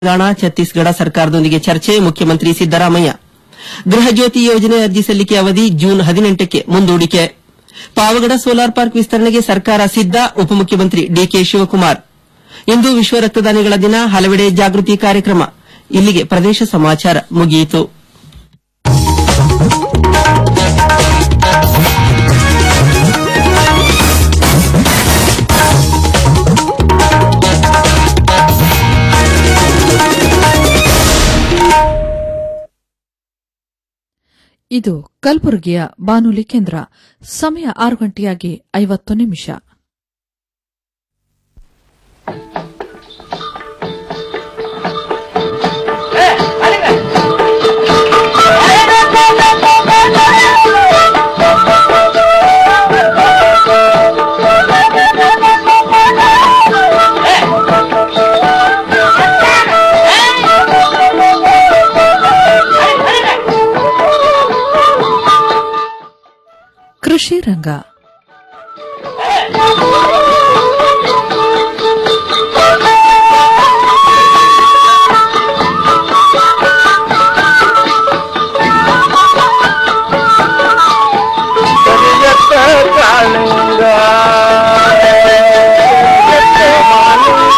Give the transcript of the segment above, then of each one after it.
ತೆಲಂಗಾಣ ಛತ್ತೀಸ್ಗಢ ಸರ್ಕಾರದೊಂದಿಗೆ ಚರ್ಚೆ ಮುಖ್ಯಮಂತ್ರಿ ಸಿದ್ದರಾಮಯ್ಯ ಗೃಹ ಜ್ಯೋತಿ ಯೋಜನೆ ಅರ್ಜಿ ಸಲ್ಲಿಕೆ ಅವಧಿ ಜೂನ್ ಹದಿನೆಂಟಕ್ಕೆ ಮುಂದೂಡಿಕೆ ಪಾವಗಡ ಸೋಲಾರ್ ಪಾರ್ಕ್ ವಿಸ್ತರಣೆಗೆ ಸರ್ಕಾರ ಸಿದ್ದ ಉಪಮುಖ್ಯಮಂತ್ರಿ ಡಿಕೆ ಶಿವಕುಮಾರ್ ಇಂದು ವಿಶ್ವ ರಕ್ತದಾನಿಗಳ ದಿನ ಹಲವೆಡೆ ಜಾಗೃತಿ ಕಾರ್ಯಕ್ರಮ ಇಲ್ಲಿಗೆ ಪ್ರದೇಶ ಸಮಾಚಾರ ಮುಗಿಯಿತು ಇದು ಕಲಬುರಗಿಯ ಬಾನುಲಿ ಕೇಂದ್ರ ಸಮಯ ಆರು ಗಂಟೆಯಾಗಿ ಐವತ್ತು ನಿಮಿಷ ಕೃಷಿ ರಂಗ ಕರಿಯತ್ತ ಕಾಳಿಂಗ ಕರಿಯತ್ತ ಮಾಲಿಂಗ.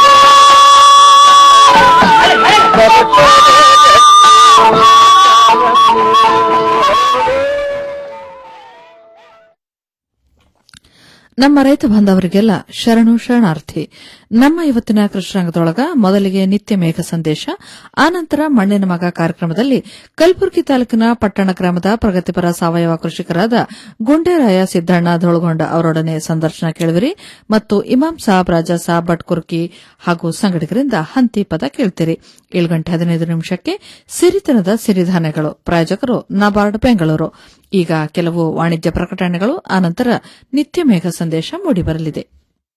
ನಮ್ಮ ರೈತ ಬಾಂಧವರಿಗೆಲ್ಲ ಶರಣು ಶರಣಾರ್ಥಿ ನಮ್ಮ ಇವತ್ತಿನ ಕೃಷ್ಣರಂಗದೊಳಗ ಮೊದಲಿಗೆ ನಿತ್ಯ ಮೇಘ ಸಂದೇಶ ಆನಂತರ ಮಣ್ಣಿನ ಮಗ ಕಾರ್ಯಕ್ರಮದಲ್ಲಿ ಕಲಬುರಗಿ ತಾಲೂಕಿನ ಪಟ್ಟಣ ಗ್ರಾಮದ ಪ್ರಗತಿಪರ ಸಾವಯವ ಕೃಷಿಕರಾದ ಗುಂಡೇರಾಯ ಸಿದ್ದಣ್ಣ ಧೋಳಗೊಂಡ ಅವರೊಡನೆ ಸಂದರ್ಶನ ಕೇಳುವಿರಿ ಮತ್ತು ಇಮಾಂ ಸಾಬ್ ರಾಜಾ ಸಾಬ್ ಭಟ್ಕುರ್ಕಿ ಹಾಗೂ ಸಂಘಟಕರಿಂದ ಹಂತಿ ಪದ ಕೇಳ್ತೀರಿ ಏಳು ಗಂಟೆ ಹದಿನೈದು ನಿಮಿಷಕ್ಕೆ ಸಿರಿತನದ ಸಿರಿಧಾನ್ಯಗಳು ಪ್ರಾಯೋಜಕರು ನಬಾರ್ಡ್ ಬೆಂಗಳೂರು ಈಗ ಕೆಲವು ವಾಣಿಜ್ಯ ಪ್ರಕಟಣೆಗಳು ಆನಂತರ ನಿತ್ಯ ಮೇಘ ಸಂದೇಶ ಮೂಡಿಬರಲಿದೆ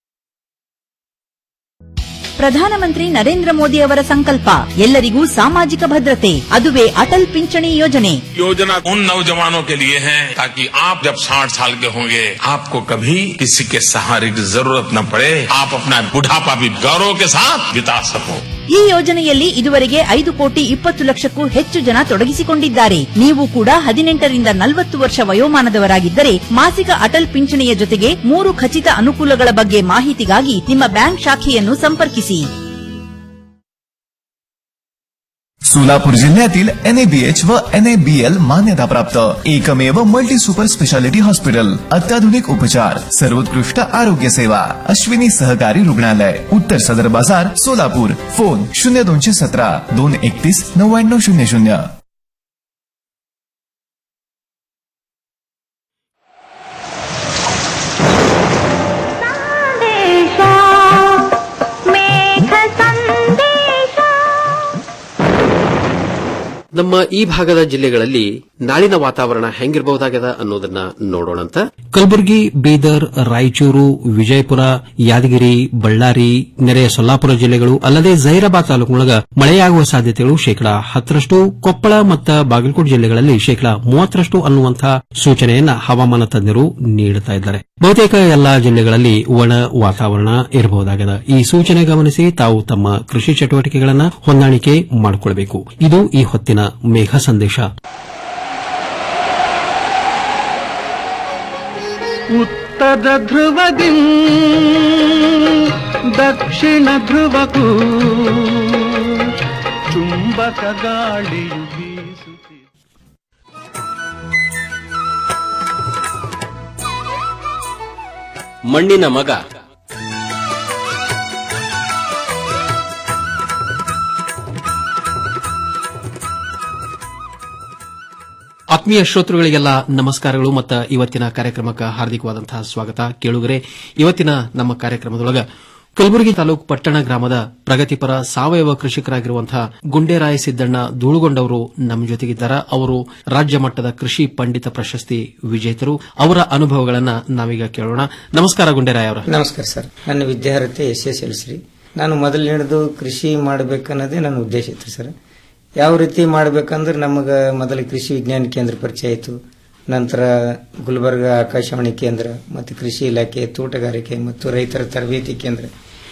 ಪ್ರಧಾನಮಂತ್ರಿ ನರೇಂದ್ರ ಮೋದಿ ಅವರ ಸಂಕಲ್ಪ ಎಲ್ಲರಿಗೂ ಸಾಮಾಜಿಕ ಭದ್ರತೆ ಅದುವೇ ಅಟಲ್ ಪಿಂಚಣಿ ಯೋಜನೆ योजना उन नौजवानों के लिए है ताकि आप जब 60 साल के होंगे आपको कभी किसी के सहारे की जरूरत न पड़े आप अपना बुढ़ापा भी गौरव के साथ बिता सको ಈ ಯೋಜನೆಯಲ್ಲಿ ಇದುವರೆಗೆ ಐದು ಕೋಟಿ ಇಪ್ಪತ್ತು ಲಕ್ಷಕ್ಕೂ ಹೆಚ್ಚು ಜನ ತೊಡಗಿಸಿಕೊಂಡಿದ್ದಾರೆ ನೀವು ಕೂಡ ಹದಿನೆಂಟರಿಂದ ನಲವತ್ತು ವರ್ಷ ವಯೋಮಾನದವರಾಗಿದ್ದರೆ ಮಾಸಿಕ ಅಟಲ್ ಪಿಂಚಣಿಯ ಜೊತೆಗೆ ಮೂರು ಖಚಿತ ಅನುಕೂಲಗಳ ಬಗ್ಗೆ ಮಾಹಿತಿಗಾಗಿ ನಿಮ್ಮ ಬ್ಯಾಂಕ್ ಶಾಖೆಯನ್ನು ಸಂಪರ್ಕಿಸಿ सोलापूर जिल्ह्यातील एनएबीएच व एनएबीएल मान्यताप्राप्त एकमेव मल्टी सुपर स्पेशालिटी हॉस्पिटल अत्याधुनिक उपचार सर्वोत्कृष्ट आरोग्य सेवा अश्विनी सहकारी रुग्णालय उत्तर सदर बाजार सोलापूर फोन शून्य दोनशे सतरा दोन एकतीस नव्याण्णव शून्य शून्य ನಮ್ಮ ಈ ಭಾಗದ ಜಿಲ್ಲೆಗಳಲ್ಲಿ ನಾಳಿನ ವಾತಾವರಣ ಹೆಂಗಿರಬಹುದಾಗದ ಅನ್ನೋದನ್ನ ನೋಡೋಣಂತ ಕಲಬುರಗಿ ಬೀದರ್ ರಾಯಚೂರು ವಿಜಯಪುರ ಯಾದಗಿರಿ ಬಳ್ಳಾರಿ ನೆರೆಯ ಸೊಲ್ಲಾಪುರ ಜಿಲ್ಲೆಗಳು ಅಲ್ಲದೆ ಜೈರಾಬಾದ್ ತಾಲೂಕಿನೊಳಗ ಮಳೆಯಾಗುವ ಸಾಧ್ಯತೆಗಳು ಶೇಕಡಾ ಹತ್ತರಷ್ಟು ಕೊಪ್ಪಳ ಮತ್ತು ಬಾಗಲಕೋಟೆ ಜಿಲ್ಲೆಗಳಲ್ಲಿ ಶೇಕಡಾ ಮೂವತ್ತರಷ್ಟು ಅನ್ನುವಂತಹ ಸೂಚನೆಯನ್ನ ಹವಾಮಾನ ತಜ್ಞರು ನೀಡುತ್ತಾ ಇದ್ದಾರೆ ಬಹುತೇಕ ಎಲ್ಲಾ ಜಿಲ್ಲೆಗಳಲ್ಲಿ ಒಣ ವಾತಾವರಣ ಇರಬಹುದಾಗಿದೆ ಈ ಸೂಚನೆ ಗಮನಿಸಿ ತಾವು ತಮ್ಮ ಕೃಷಿ ಚಟುವಟಿಕೆಗಳನ್ನು ಹೊಂದಾಣಿಕೆ ಮಾಡಿಕೊಳ್ಳಬೇಕು ಇದು ಈ ಹೊತ್ತಿನ ಮೇಘ ಸಂದೇಶ ಉತ್ತರ ಧ್ರುವದಿ ದಕ್ಷಿಣ ಧ್ರುವಕ್ಕೂ ಚುಂಬಕ ಗಾಳಿಯು ಬೀಸುತ್ತಿದೆ ಮಣ್ಣಿನ ಮಗ ಆತ್ಮೀಯ ಶ್ರೋತೃಗಳಿಗೆಲ್ಲ ನಮಸ್ಕಾರಗಳು ಮತ್ತು ಇವತ್ತಿನ ಕಾರ್ಯಕ್ರಮಕ್ಕೆ ಹಾರ್ದಿಕವಾದಂತಹ ಸ್ವಾಗತ ಕೇಳುಗರೆ ಇವತ್ತಿನ ನಮ್ಮ ಕಾರ್ಯಕ್ರಮದೊಳಗ ಕಲಬುರಗಿ ತಾಲೂಕು ಪಟ್ಟಣ ಗ್ರಾಮದ ಪ್ರಗತಿಪರ ಸಾವಯವ ಕೃಷಿಕರಾಗಿರುವಂತಹ ಗುಂಡೇರಾಯ ಸಿದ್ದಣ್ಣ ಧೂಳುಗೊಂಡವರು ನಮ್ಮ ಜೊತೆಗಿದ್ದಾರೆ ಅವರು ರಾಜ್ಯ ಮಟ್ಟದ ಕೃಷಿ ಪಂಡಿತ ಪ್ರಶಸ್ತಿ ವಿಜೇತರು ಅವರ ಅನುಭವಗಳನ್ನ ನಾವೀಗ ಕೇಳೋಣ ನಮಸ್ಕಾರ ಗುಂಡೇರಾಯ ಅವರ ನಮಸ್ಕಾರ ಸರ್ ನನ್ನ ವಿದ್ಯಾರ್ಥಿ ಎಸ್ ಎಸ್ ಎಲ್ ಸಿ ನಾನು ಮೊದಲು ಹಿಡಿದು ಕೃಷಿ ಮಾಡಬೇಕನ್ನೋದೇ ನನ್ನ ಉದ್ದೇಶ ಇತ್ತು ಸರ್ ಯಾವ ರೀತಿ ಮಾಡ್ಬೇಕಂದ್ರೆ ನಮಗೆ ಮೊದಲು ಕೃಷಿ ವಿಜ್ಞಾನ ಕೇಂದ್ರ ಪರಿಚಯ ಆಯಿತು ನಂತರ ಗುಲ್ಬರ್ಗ ಆಕಾಶವಾಣಿ ಕೇಂದ್ರ ಮತ್ತು ಕೃಷಿ ಇಲಾಖೆ ತೋಟಗಾರಿಕೆ ಮತ್ತು ರೈತರ ತರಬೇತಿ ಕೇಂದ್ರ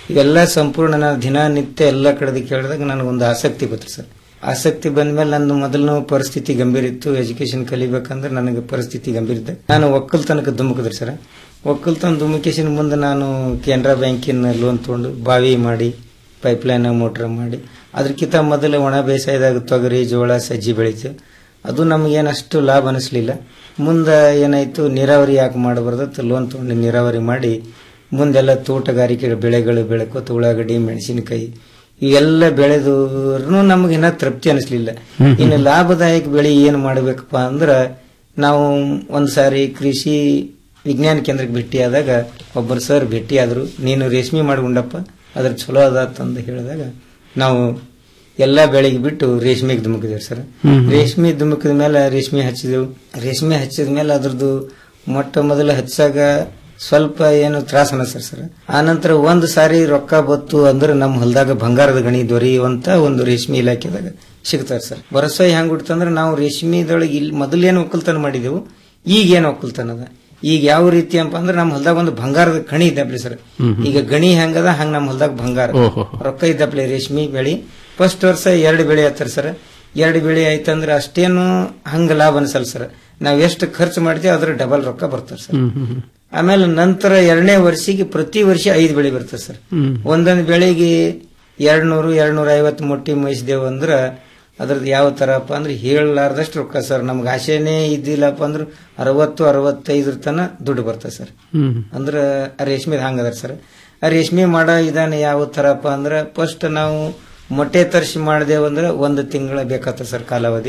ಇವೆಲ್ಲ ಸಂಪೂರ್ಣ ನಾನು ದಿನನಿತ್ಯ ಎಲ್ಲ ಕಡೆದು ಕೇಳಿದಾಗ ನನಗೊಂದು ಆಸಕ್ತಿ ಬಂತು ಸರ್ ಆಸಕ್ತಿ ಬಂದ್ಮೇಲೆ ನನ್ನ ಮೊದಲು ಪರಿಸ್ಥಿತಿ ಗಂಭೀರ ಇತ್ತು ಎಜುಕೇಶನ್ ಕಲಿಬೇಕಂದ್ರೆ ನನಗೆ ಪರಿಸ್ಥಿತಿ ಗಂಭೀರ ಇದ್ದೆ ನಾನು ಒಕ್ಕಲ್ತನಕ್ಕೆ ಧುಮುಕಿದ್ರಿ ಸರ್ ಒಕ್ಕಲ್ತನ ಧುಮುಕೇಶನ್ ಮುಂದೆ ನಾನು ಕೆನರಾ ಬ್ಯಾಂಕಿನ ಲೋನ್ ತಗೊಂಡು ಬಾವಿ ಮಾಡಿ ಪೈಪ್ಲೈನ್ ಮೋಟ್ರ್ ಮಾಡಿ ಅದಕ್ಕಿಂತ ಮೊದಲು ಒಣ ಬೇಸಾಯದಾಗ ತೊಗರಿ ಜೋಳ ಸಜ್ಜಿ ಬೆಳೀತು ಅದು ನಮಗೇನು ಅಷ್ಟು ಲಾಭ ಅನಿಸ್ಲಿಲ್ಲ ಮುಂದೆ ಏನಾಯ್ತು ನೀರಾವರಿ ಯಾಕೆ ಮಾಡಬಾರ್ದು ಲೋನ್ ತಗೊಂಡು ನೀರಾವರಿ ಮಾಡಿ ಮುಂದೆಲ್ಲ ತೋಟಗಾರಿಕೆ ಬೆಳೆಗಳು ಬೆಳಕೋತ ಉಳ್ಳಾಗಡ್ಡಿ ಮೆಣಸಿನಕಾಯಿ ಇವೆಲ್ಲ ಬೆಳೆದ್ರು ನಮಗೆ ಇನ್ನ ತೃಪ್ತಿ ಅನಿಸ್ಲಿಲ್ಲ ಇನ್ನು ಲಾಭದಾಯಕ ಬೆಳೆ ಏನು ಮಾಡಬೇಕಪ್ಪ ಅಂದ್ರ ನಾವು ಒಂದ್ ಸಾರಿ ಕೃಷಿ ವಿಜ್ಞಾನ ಕೇಂದ್ರಕ್ಕೆ ಭೇಟಿಯಾದಾಗ ಒಬ್ಬರು ಸರ್ ಭೇಟಿಯಾದ್ರು ನೀನು ರೇಷ್ಮೆ ಮಾಡ್ಕೊಂಡಪ್ಪ ಅದ್ರ ಚಲೋ ಅದ ಅಂತಂದು ಹೇಳಿದಾಗ ನಾವು ಎಲ್ಲಾ ಬೆಳೆಗೆ ಬಿಟ್ಟು ರೇಷ್ಮೆಗೆ ಧುಮುಕಿದೇವ್ ಸರ್ ರೇಷ್ಮೆ ಧುಮುಕಿದ ಮೇಲೆ ರೇಷ್ಮೆ ಹಚ್ಚಿದೆವು ರೇಷ್ಮೆ ಹಚ್ಚಿದ ಮೇಲೆ ಅದ್ರದ್ದು ಮೊಟ್ಟ ಮೊದಲು ಹಚ್ಚಾಗ ಸ್ವಲ್ಪ ಏನು ತ್ರಾಸ ಅನಸ್ತಾರ ಸರ್ ಆನಂತರ ಒಂದು ಸಾರಿ ರೊಕ್ಕ ಬತ್ತು ಅಂದ್ರೆ ನಮ್ಮ ಹೊಲದಾಗ ಬಂಗಾರದ ಗಣಿ ದೊರೆಯುವಂತ ಒಂದು ರೇಷ್ಮೆ ಇಲಾಖೆದಾಗ ಸಿಗ್ತಾರೆ ಸರ್ ವರ್ಷ ಹೆಂಗ್ ಹುಡ್ತಂದ್ರೆ ನಾವು ರೇಷ್ಮೆದೊಳಗೆ ಇಲ್ಲಿ ಮೊದಲೇನು ಒಕ್ಕಲ್ತನ ಮಾಡಿದೆವು ಈಗ ಏನು ಒಕ್ಕಲ್ತನ ಅದ ಈಗ ಯಾವ ರೀತಿ ಅಂತ ಅಂದ್ರೆ ನಮ್ಮ ಹೊಲದಾಗ ಒಂದು ಬಂಗಾರದ ಗಣಿ ಇದ್ದಪ್ಲಿ ಸರ್ ಈಗ ಗಣಿ ಹೆಂಗದ ಹಂಗ ನಮ್ಮ ಹೊಲದಾಗ ಬಂಗಾರ ರೊಕ್ಕ ಇದ್ದಪ್ಲಿ ರೇಷ್ಮೆ ಬೆಳಿ ಫಸ್ಟ್ ವರ್ಷ ಎರಡು ಬೆಳೆ ಆಯ್ತಾರ ಸರ್ ಎರಡು ಬೆಳೆ ಆಯ್ತಂದ್ರೆ ಅಷ್ಟೇನು ಹಂಗ ಲಾಭ ಅನ್ಸಲ್ಲ ಸರ್ ನಾವ್ ಎಷ್ಟು ಖರ್ಚು ಮಾಡ್ತೀವಿ ಅದ್ರ ಡಬಲ್ ರೊಕ್ಕ ಬರ್ತಾರೆ ಸರ್ ಆಮೇಲೆ ನಂತರ ಎರಡನೇ ವರ್ಷಿಗೆ ಪ್ರತಿ ವರ್ಷ ಐದು ಬೆಳೆ ಬರ್ತದೆ ಸರ್ ಒಂದೊಂದು ಬೆಳೆಗೆ ಎರಡ್ ನೂರು ಎರಡ್ ನೂರ ಐವತ್ತು ಮೊಟ್ಟಿ ಮೇಯಿಸಿದೆವು ಅಂದ್ರ ಅದ್ರದ್ದು ಯಾವ ತರಪ್ಪ ಅಂದ್ರೆ ಹೇಳಲಾರ್ದಷ್ಟು ರೊಕ್ಕ ಸರ್ ನಮ್ಗೆ ಆಸೆನೇ ಇದ್ದಿಲ್ಲಪ್ಪ ಅಂದ್ರೆ ಅರವತ್ತು ಅರವತ್ತೈದರ ತನ ದುಡ್ಡು ಬರ್ತದೆ ಸರ್ ಅಂದ್ರ ಆ ರೇಷ್ಮೆ ಹಂಗದ ಸರ್ ಆ ರೇಷ್ಮೆ ಮಾಡೋ ವಿಧಾನ ಯಾವ ತರಪ್ಪ ಅಂದ್ರೆ ಫಸ್ಟ್ ನಾವು ಮೊಟ್ಟೆ ತರಿಸಿ ಮಾಡಿದೆವು ಅಂದ್ರೆ ಒಂದು ತಿಂಗಳ ಬೇಕಾಗ್ತದೆ ಸರ್ ಕಾಲಾವಧಿ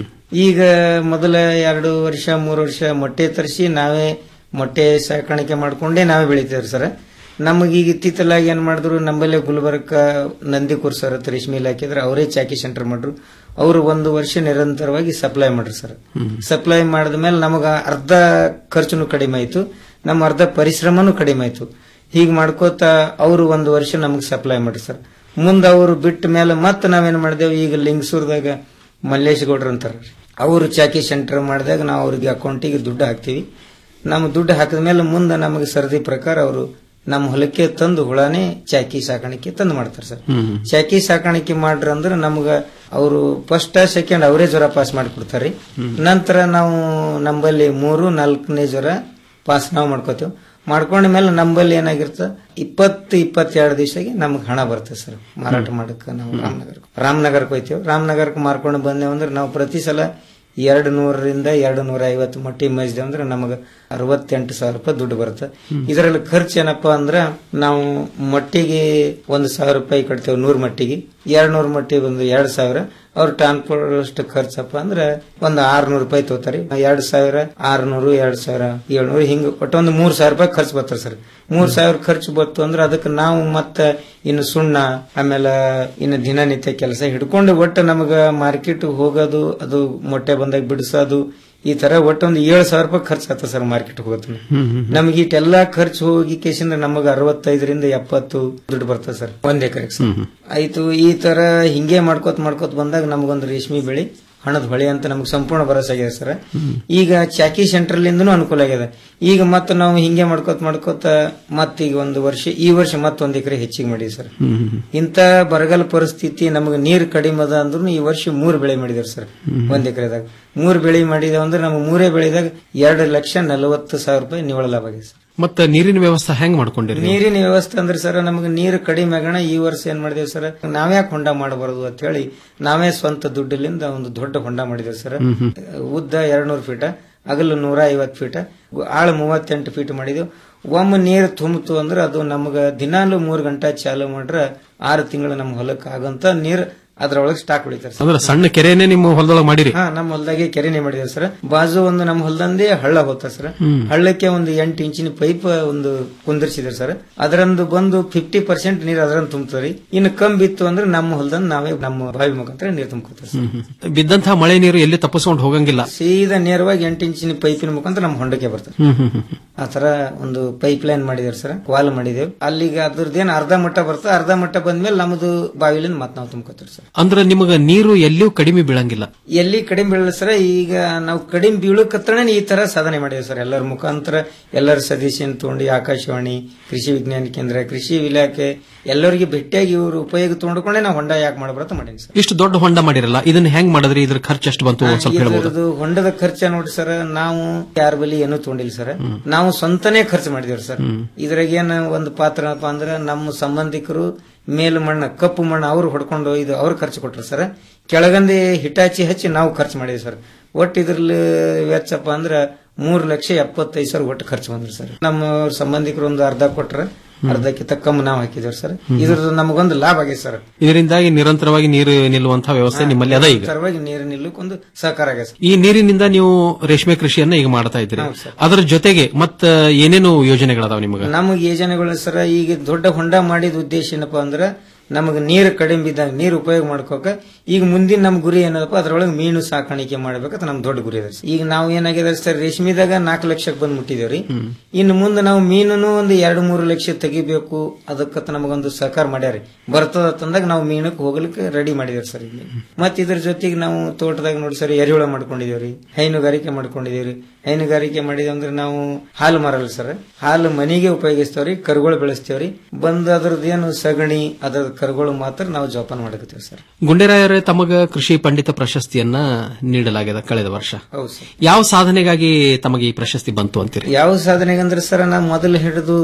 ಈಗ ಮೊದಲ ಎರಡು ವರ್ಷ ಮೂರು ವರ್ಷ ಮೊಟ್ಟೆ ತರಿಸಿ ನಾವೇ ಮೊಟ್ಟೆ ಸಾಕಾಣಿಕೆ ಮಾಡ್ಕೊಂಡೇ ನಾವೇ ಬೆಳಿತೇವ್ರಿ ಸರ್ ನಮಗೆ ಈಗ ಇತ್ತಿತ್ತಲಾಗಿ ಏನ್ ಮಾಡಿದ್ರು ನಮ್ಮಲ್ಲೇ ಗುಲ್ಬರ್ಗ ನಂದಿ ಸರ್ ಹತ್ರ ರೇಷ್ಮೆ ಇಲಾಖೆ ಇದ್ರೆ ಅವರೇ ಚಾಕಿ ಸೆಂಟರ್ ಮಾಡ್ರು ಅವರು ಒಂದು ವರ್ಷ ನಿರಂತರವಾಗಿ ಸಪ್ಲೈ ಮಾಡ್ರಿ ಸರ್ ಸಪ್ಲೈ ಮಾಡಿದ ಮೇಲೆ ನಮಗ ಅರ್ಧ ಖರ್ಚುನು ಕಡಿಮೆ ಆಯ್ತು ನಮ್ಮ ಅರ್ಧ ಪರಿಶ್ರಮನೂ ಕಡಿಮೆ ಆಯ್ತು ಹೀಗೆ ಮಾಡ್ಕೋತ ಅವರು ಒಂದು ವರ್ಷ ನಮಗೆ ಸಪ್ಲೈ ಮಾಡ್ರಿ ಸರ್ ಮುಂದೆ ಅವರು ಬಿಟ್ಟ ಮೇಲೆ ಮತ್ತೆ ನಾವೇನ್ ಮಾಡಿದೆವು ಈಗ ಲಿಂಗಸೂರ್ದಾಗ ಮಲ್ಲೇಶ್ ಗೌಡ್ರ ಅಂತಾರ ಅವರು ಚಾಕಿ ಸೆಂಟರ್ ಮಾಡಿದಾಗ ನಾವು ಅವ್ರಿಗೆ ಅಕೌಂಟಿಗೆ ದುಡ್ಡು ಹಾಕ್ತಿವಿ ನಮ್ಮ ದುಡ್ಡು ಹಾಕಿದ ಮೇಲೆ ಮುಂದೆ ನಮಗೆ ಸರದಿ ಪ್ರಕಾರ ಅವರು ನಮ್ಮ ಹೊಲಕ್ಕೆ ತಂದು ಹುಳಾನೇ ಚಾಕಿ ಸಾಕಾಣಿಕೆ ತಂದು ಮಾಡ್ತಾರೆ ಸರ್ ಚಾಕಿ ಸಾಕಾಣಿಕೆ ಮಾಡ್ರ ಅಂದ್ರೆ ನಮ್ಗ ಅವರು ಫಸ್ಟ್ ಸೆಕೆಂಡ್ ಅವರೇ ಜ್ವರ ಪಾಸ್ ಮಾಡಿಕೊಡ್ತಾರೆ ನಂತರ ನಾವು ನಂಬಲ್ಲಿ ಮೂರು ನಾಲ್ಕನೇ ಜ್ವರ ಪಾಸ್ ನಾವು ಮಾಡ್ಕೋತೇವೆ ಮಾಡ್ಕೊಂಡ ಮೇಲೆ ನಂಬಲ್ಲಿ ಏನಾಗಿರ್ತ ಇಪ್ಪತ್ತು ಇಪ್ಪತ್ತೆರಡು ದಿವಸಗೆ ನಮ್ಗೆ ಹಣ ಬರ್ತದೆ ಸರ್ ಮಾರಾಟ ಮಾಡಕ್ಕೆ ನಾವು ರಾಮನಗರಕ್ಕೆ ರಾಮನಗರಕ್ಕೆ ಹೋಯ್ತೇವೆ ರಾಮನಗರಕ್ಕೆ ಮಾರ್ಕೊಂಡು ಬಂದೇವು ಅಂದ್ರೆ ನಾವು ಪ್ರತಿ ಸಲ ಎರಡು ನೂರರಿಂದ ಎರಡು ನೂರ ಐವತ್ತು ಮೊಟ್ಟಿ ಮೇಯಿಸಿದೆ ಅಂದ್ರೆ ನಮಗೆ ಅರವತ್ತೆಂಟು ಸಾವಿರ ರೂಪಾಯಿ ದುಡ್ಡು ಬರುತ್ತೆ ಇದರಲ್ಲಿ ಖರ್ಚು ಏನಪ್ಪಾ ಅಂದ್ರೆ ನಾವು ಮೊಟ್ಟಿಗೆ ಒಂದು ಸಾವಿರ ರೂಪಾಯಿ ಕಟ್ತೇವೆ ನೂರು ಮಟ್ಟಿಗೆ ಎರಡ್ ನೂರು ಮಟ್ಟಿ ಬಂದು ಎರಡ್ ಸಾವಿರ ಅವ್ರ ಟ್ರಾನ್ಸ್ಪೋರ್ಟ್ ಅಷ್ಟು ಖರ್ಚಪ್ಪ ಅಂದ್ರೆ ಒಂದು ಆರ್ನೂರು ರೂಪಾಯಿ ತಗೋತಾರೆ ಎರಡ್ ಸಾವಿರ ಆರ್ನೂರು ಎರಡ್ ಸಾವಿರ ಏಳ್ನೂರು ಹಿಂಗ ಒಟ್ಟು ಒಂದು ಮೂರ್ ಸಾವಿರ ರೂಪಾಯಿ ಖರ್ಚು ಬರ್ತಾರೆ ಸರ್ ಮೂರ್ ಸಾವಿರ ಖರ್ಚು ಬತ್ತು ಅಂದ್ರೆ ಅದಕ್ಕೆ ನಾವು ಮತ್ತೆ ಇನ್ನು ಸುಣ್ಣ ಆಮೇಲೆ ಇನ್ನು ದಿನನಿತ್ಯ ಕೆಲಸ ಹಿಡ್ಕೊಂಡು ಒಟ್ಟು ನಮಗ ಮಾರ್ಕೆಟ್ ಹೋಗೋದು ಅದು ಮೊಟ್ಟೆ ಬಂದಾಗ ಬಿಡಿಸೋದು ಈ ತರ ಒಟ್ಟು ಒಂದು ಏಳು ಸಾವಿರ ರೂಪಾಯಿ ಖರ್ಚು ಆಗ್ತದೆ ಸರ್ ಮಾರ್ಕೆಟ್ ಹೋಗೋದು ನಮ್ಗೆ ಇಟ್ಟೆಲ್ಲಾ ಖರ್ಚು ಹೋಗಿ ಕೇಸಿಂದ ನಮಗ ಅರವತ್ತೈದರಿಂದ ಎಪ್ಪತ್ತು ದುಡ್ಡು ಬರ್ತದೆ ಸರ್ ಒಂದ್ ಎಕರೆಗೆ ಸರ್ ಆಯ್ತು ಈ ತರ ಹಿಂಗೆ ಮಾಡ್ಕೋತ ಮಾಡ್ಕೋತ ಬಂದಾಗ ನಮಗೊಂದು ರೇಷ್ಮೆ ಬೆಳೆ ಹಣದ ಹೊಳೆ ಅಂತ ನಮ್ಗೆ ಸಂಪೂರ್ಣ ಭರವಸೆ ಆಗಿದೆ ಸರ್ ಈಗ ಚಾಕಿ ಸೆಂಟ್ರಲ್ಲಿಂದನೂ ಅನುಕೂಲ ಆಗಿದೆ ಈಗ ಮತ್ತೆ ನಾವು ಹಿಂಗೆ ಮಾಡ್ಕೋತ ಮಾಡ್ಕೋತ ಮತ್ತೀಗ ಒಂದು ವರ್ಷ ಈ ವರ್ಷ ಮತ್ತೊಂದು ಎಕರೆ ಹೆಚ್ಚಿಗೆ ಮಾಡಿವಿ ಸರ್ ಇಂತ ಬರಗಾಲ ಪರಿಸ್ಥಿತಿ ನಮಗೆ ನೀರು ಕಡಿಮೆ ಅದ ಅಂದ್ರೂ ಈ ವರ್ಷ ಮೂರು ಬೆಳೆ ಮಾಡಿದೇವ್ ಸರ್ ಒಂದ್ ಎಕರೆದಾಗ ಮೂರು ಬೆಳೆ ಮಾಡಿದೇವ್ ಅಂದ್ರೆ ನಮ್ಗೆ ಮೂರೇ ಬೆಳೆದಾಗ ಎರಡು ಲಕ್ಷ ನಲವತ್ತು ಸಾವಿರ ರೂಪಾಯಿ ನಿವ್ವಳ ಲಾಭ ಆಗಿದೆ ಸರ್ ಮತ್ತೆ ನೀರಿನ ವ್ಯವಸ್ಥೆ ಹೆಂಗ್ ಮಾಡ್ಕೊಂಡಿರಿ ನೀರಿನ ವ್ಯವಸ್ಥೆ ಅಂದ್ರೆ ಸರ್ ನಮಗೆ ನೀರು ಕಡಿಮೆ ಆಗೋಣ ಈ ವರ್ಷ ಏನ್ ಮಾಡಿದೇವ್ ಸರ್ ನಾವ್ಯಾಕೆ ಹೊಂಡ ಮಾಡಬಾರದು ಅಂತ ಹೇಳಿ ನಾವೇ ಸ್ವಂತ ದುಡ್ಡಿಲಿಂದ ಒಂದು ದೊಡ್ಡ ಹೊಂಡ ಮಾಡಿದೇವ್ ಸರ್ ಉದ್ದ ಎರಡ್ನೂರು ಫೀಟ ಅಗಲು ನೂರ ಐವತ್ತು ಫೀಟ ಆಳ ಮೂವತ್ತೆಂಟು ಫೀಟ್ ಮಾಡಿದೆವು ಒಮ್ಮೆ ನೀರು ತುಂಬಿತು ಅಂದ್ರೆ ಅದು ನಮ್ಗ ದಿನಾಲು ಮೂರು ಗಂಟೆ ಚಾಲು ಮಾಡ್ರ ಆರು ತಿಂಗಳು ನಮ್ಮ ಹೊಲಕ್ಕೆ ಆಗಂತ ನೀರು ಅದ್ರೊಳಗೆ ಸ್ಟಾಕ್ ಉಳಿತಾರೆ ಸರ್ ಅಂದ್ರೆ ಸಣ್ಣ ಕೆರೆನೇ ನಿಮ್ಮ ಹೊಲದೊಳಗೆ ಮಾಡಿರಿ ಹಾ ನಮ್ಮ ಹೊಲದಾಗೆ ಕೆರೆನೆ ಮಾಡಿದೇವೆ ಸರ್ ಬಾಜು ಒಂದು ನಮ್ಮ ಹೊಲದಂದೇ ಹಳ್ಳ ಹೋಗ್ತಾ ಸರ್ ಹಳ್ಳಕ್ಕೆ ಒಂದು ಎಂಟು ಇಂಚಿನ ಪೈಪ್ ಒಂದು ಕುಂದಿರ್ಸಿದ್ರು ಸರ್ ಅದರಂದು ಬಂದು ಫಿಫ್ಟಿ ಪರ್ಸೆಂಟ್ ನೀರು ಅದರಂದು ತುಂಬ್ತಾರೆ ಇನ್ನು ಕಮ್ಮಿ ಬಿತ್ತು ಅಂದ್ರೆ ನಮ್ಮ ಹೊಲದಂದು ನಾವೇ ನಮ್ಮ ಬಾವಿ ಮುಖಾಂತರ ನೀರು ತುಂಬ್ಕೊತೀವಿ ಸರ್ ಬಿದ್ದಂತಹ ಮಳೆ ನೀರು ಎಲ್ಲಿ ತಪ್ಪಿಸ್ಕೊಂಡು ಹೋಗಂಗಿಲ್ಲ ಸೀದಾ ನೇರವಾಗಿ ಎಂಟು ಇಂಚಿನ ಪೈಪಿನ ಮುಖಾಂತರ ನಮ್ಮ ಹೊಂಡಕ್ಕೆ ಬರ್ತದೆ ಹ್ಮ್ ಹ್ಮ್ ಹ್ಮ್ ಆ ತರ ಒಂದು ಪೈಪ್ ಲೈನ್ ಮಾಡಿದಾರೆ ಸರ್ ವಾಲ್ ಮಾಡಿದೇವೆ ಅಲ್ಲಿಗೆ ಅದ್ರದ್ದೇನು ಅರ್ಧ ಮಟ್ಟ ಬರ್ತದೆ ಅರ್ಧ ಮಟ್ಟ ಬಂದ್ಮೇಲೆ ನಮ್ದು ಬಾವಿಲಿಂದ ಮತ್ತೆ ನಾವು ತುಂಬ್ಕೊತೀವಿ ಸರ್ ಅಂದ್ರೆ ನಿಮಗ ನೀರು ಎಲ್ಲಿಯೂ ಕಡಿಮೆ ಬೀಳಂಗಿಲ್ಲ ಎಲ್ಲಿ ಕಡಿಮೆ ಬೀಳಲ್ಲ ಸರ್ ಈಗ ನಾವು ಕಡಿಮೆ ಬೀಳಕತ್ರನೇ ಈ ತರ ಸಾಧನೆ ಮಾಡಿದ್ವಿ ಸರ್ ಎಲ್ಲರ ಮುಖಾಂತರ ಎಲ್ಲರ ಸದಸ್ಯನ್ ತಗೊಂಡು ಆಕಾಶವಾಣಿ ಕೃಷಿ ವಿಜ್ಞಾನ ಕೇಂದ್ರ ಕೃಷಿ ಇಲಾಖೆ ಎಲ್ಲರಿಗೆ ಭೇಟಿಯಾಗಿ ಇವರು ಉಪಯೋಗ ತಗೊಂಡ್ಕೊಂಡೆ ನಾವು ಹೊಂಡ ಯಾಕೆ ಮಾಡಬಾರತ ಮಾಡೀನಿ ಸರ್ ಇಷ್ಟು ದೊಡ್ಡ ಹೊಂಡ ಮಾಡಿರಲ್ಲ ಇದನ್ನ ಹೆಂಗ್ ಮಾಡಿದ್ರಿ ಇದ್ರ ಖರ್ಚು ಎಷ್ಟು ಬಂತು ಒಂದ್ ಸ್ವಲ್ಪ ಹೇಳ್ಬೋದು ಇದ್ರದ್ದು ಹೊಂಡದ ಖರ್ಚ ನೋಡಿ ಸರ್ ನಾವು ಯಾರ ಬಳಿ ಏನೂ ತಗೊಂಡಿಲ್ಲ ಸರ್ ನಾವು ಸ್ವಂತನೇ ಖರ್ಚು ಮಾಡಿದೇವ್ರಿ ಸರ್ ಇದ್ರಾಗ ಏನ್ ಒಂದು ಪಾತ್ರ ಏನಪ್ಪಾ ಅಂದ್ರೆ ನಮ್ಮ ಸಂಬಂಧಿಕರು ಮೇಲ್ ಮಣ್ಣು ಕಪ್ಪು ಮಣ್ಣು ಅವ್ರು ಹೊಡ್ಕೊಂಡು ಇದು ಅವ್ರು ಖರ್ಚು ಕೊಟ್ರು ಸರ್ ಕೆಳಗಂದಿ ಹಿಟಾಚಿ ಹಚ್ಚಿ ನಾವು ಖರ್ಚು ಮಾಡಿದ್ವಿ ಸರ್ ಒಟ್ಟು ಇದ್ರಲ್ಲಿ ವೆಚ್ಚಪ್ಪ ಅಂದ್ರೆ ಮೂರ್ ಲಕ್ಷ ಎಪ್ಪತ್ತೈದು ಸಾವಿರ ಒಟ್ಟು ಖರ್ಚು ಬಂದ್ರಿ ಸರ್ ನಮ್ಮ ಸಂಬಂಧಿಕರು ಒಂದು ಅರ್ಧ ಕೊಟ್ರ ಅರ್ಧಕ್ಕಿಂತ ಕಮ್ಮಿ ನಾವು ಹಾಕಿದೇವ್ರಿ ಸರ್ ಇದ್ರದ್ದು ನಮಗೊಂದು ಲಾಭ ಆಗೈತೆ ಸರ್ ಇದರಿಂದಾಗಿ ನಿರಂತರವಾಗಿ ನೀರು ನಿಲ್ಲುವಂತಹ ವ್ಯವಸ್ಥೆ ನಿಮ್ಮಲ್ಲಿ ಅದ ಈಗ ನಿರಂತರವಾಗಿ ನೀರು ನಿಲ್ಲಕ್ಕೊಂದು ಸಹಕಾರ ಆಗೈತೆ ಸರ್ ಈ ನೀರಿನಿಂದ ನೀವು ರೇಷ್ಮೆ ಕೃಷಿಯನ್ನ ಈಗ ಮಾಡ್ತಾ ಇದ್ದೀರಿ ಅದರ ಜೊತೆಗೆ ಮತ್ತ ಏನೇನು ಯೋಜನೆಗಳದಾವ ನಿಮಗ ನಮಗೆ ಯೋಜನೆಗಳು ಸರ ಈಗ ದೊಡ್ಡ ಹೊಂಡ ಮಾಡಿದ ಉದ್ದೇಶ ಏನಪ್ಪಾ ಅಂದ್ರೆ ನಮಗೆ ನೀರು ಕಡಿಮೆ ಬಿದ್ದಾಗ ನೀರು ಉಪಯೋಗ ಮಾಡ್ಕೋಕ ಈಗ ಮುಂದಿನ ನಮ್ ಗುರಿ ಏನದಪ್ಪ ಅದ್ರೊಳಗೆ ಮೀನು ಸಾಕಾಣಿಕೆ ಮಾಡ್ಬೇಕಂತ ನಮ್ ದೊಡ್ಡ ಗುರಿ ಅದ ಈಗ ನಾವು ಏನಾಗಿದೆ ಸರ್ ರೇಷ್ಮೆದಾಗ ನಾಲ್ಕು ಲಕ್ಷಕ್ಕೆ ಬಂದ್ ಮುಟ್ಟಿದೇವ್ರಿ ಇನ್ನು ಮುಂದೆ ನಾವು ಮೀನು ಒಂದು ಎರಡು ಮೂರು ಲಕ್ಷ ತೆಗಿಬೇಕು ಅದಕ್ಕತ್ತ ನಮಗೊಂದು ಸಹಕಾರ ಮಾಡ್ಯಾರಿ ಬರ್ತದ ತಂದಾಗ ನಾವು ಮೀನಕ್ಕೆ ಹೋಗ್ಲಿಕ್ಕೆ ರೆಡಿ ಮಾಡಿದೇವ್ರಿ ಸರ್ ಇಲ್ಲಿ ಮತ್ತ ಇದ್ರ ಜೊತೆಗೆ ನಾವು ತೋಟದಾಗ ನೋಡಿ ಸರ್ ಎರಿಹುಳ ಮಾಡ್ಕೊಂಡಿದೇವ್ರಿ ಹೈನುಗಾರಿಕೆ ಮಾಡ್ಕೊಂಡಿದೇವ್ರಿ ಹೈನುಗಾರಿಕೆ ಮಾಡಿದೇವ್ ಅಂದ್ರೆ ನಾವು ಹಾಲು ಮಾರಲ್ಲ ಸರ್ ಹಾಲು ಮನೆಗೆ ಉಪಯೋಗಿಸ್ತೇವ್ರಿ ಕರುಗಳು ಬೆಳೆಸ್ತೇವ್ರಿ ಬಂದ್ ಅದ್ರದ್ದು ಏನು ಸಗಣಿ ಅದ್ರ ಕರುಗಳು ಮಾತ್ರ ನಾವು ಜೋಪಾನ ಮಾಡಕತ್ತೀವಿ ಸರ್ ಗುಂಡೇರಾಯರೇ ತಮಗ ಕೃಷಿ ಪಂಡಿತ ಪ್ರಶಸ್ತಿಯನ್ನ ನೀಡಲಾಗಿದೆ ಕಳೆದ ವರ್ಷ ಹೌದು ಸರ್ ಯಾವ ಸಾಧನೆಗಾಗಿ ತಮಗೆ ಈ ಪ್ರಶಸ್ತಿ ಬಂತು ಅಂತೀರಿ ಯಾವ ಸಾಧನೆಗೆ ಅಂದ್ರೆ ಸರ್ ನಾ ಮೊದಲು ಹಿಡಿದು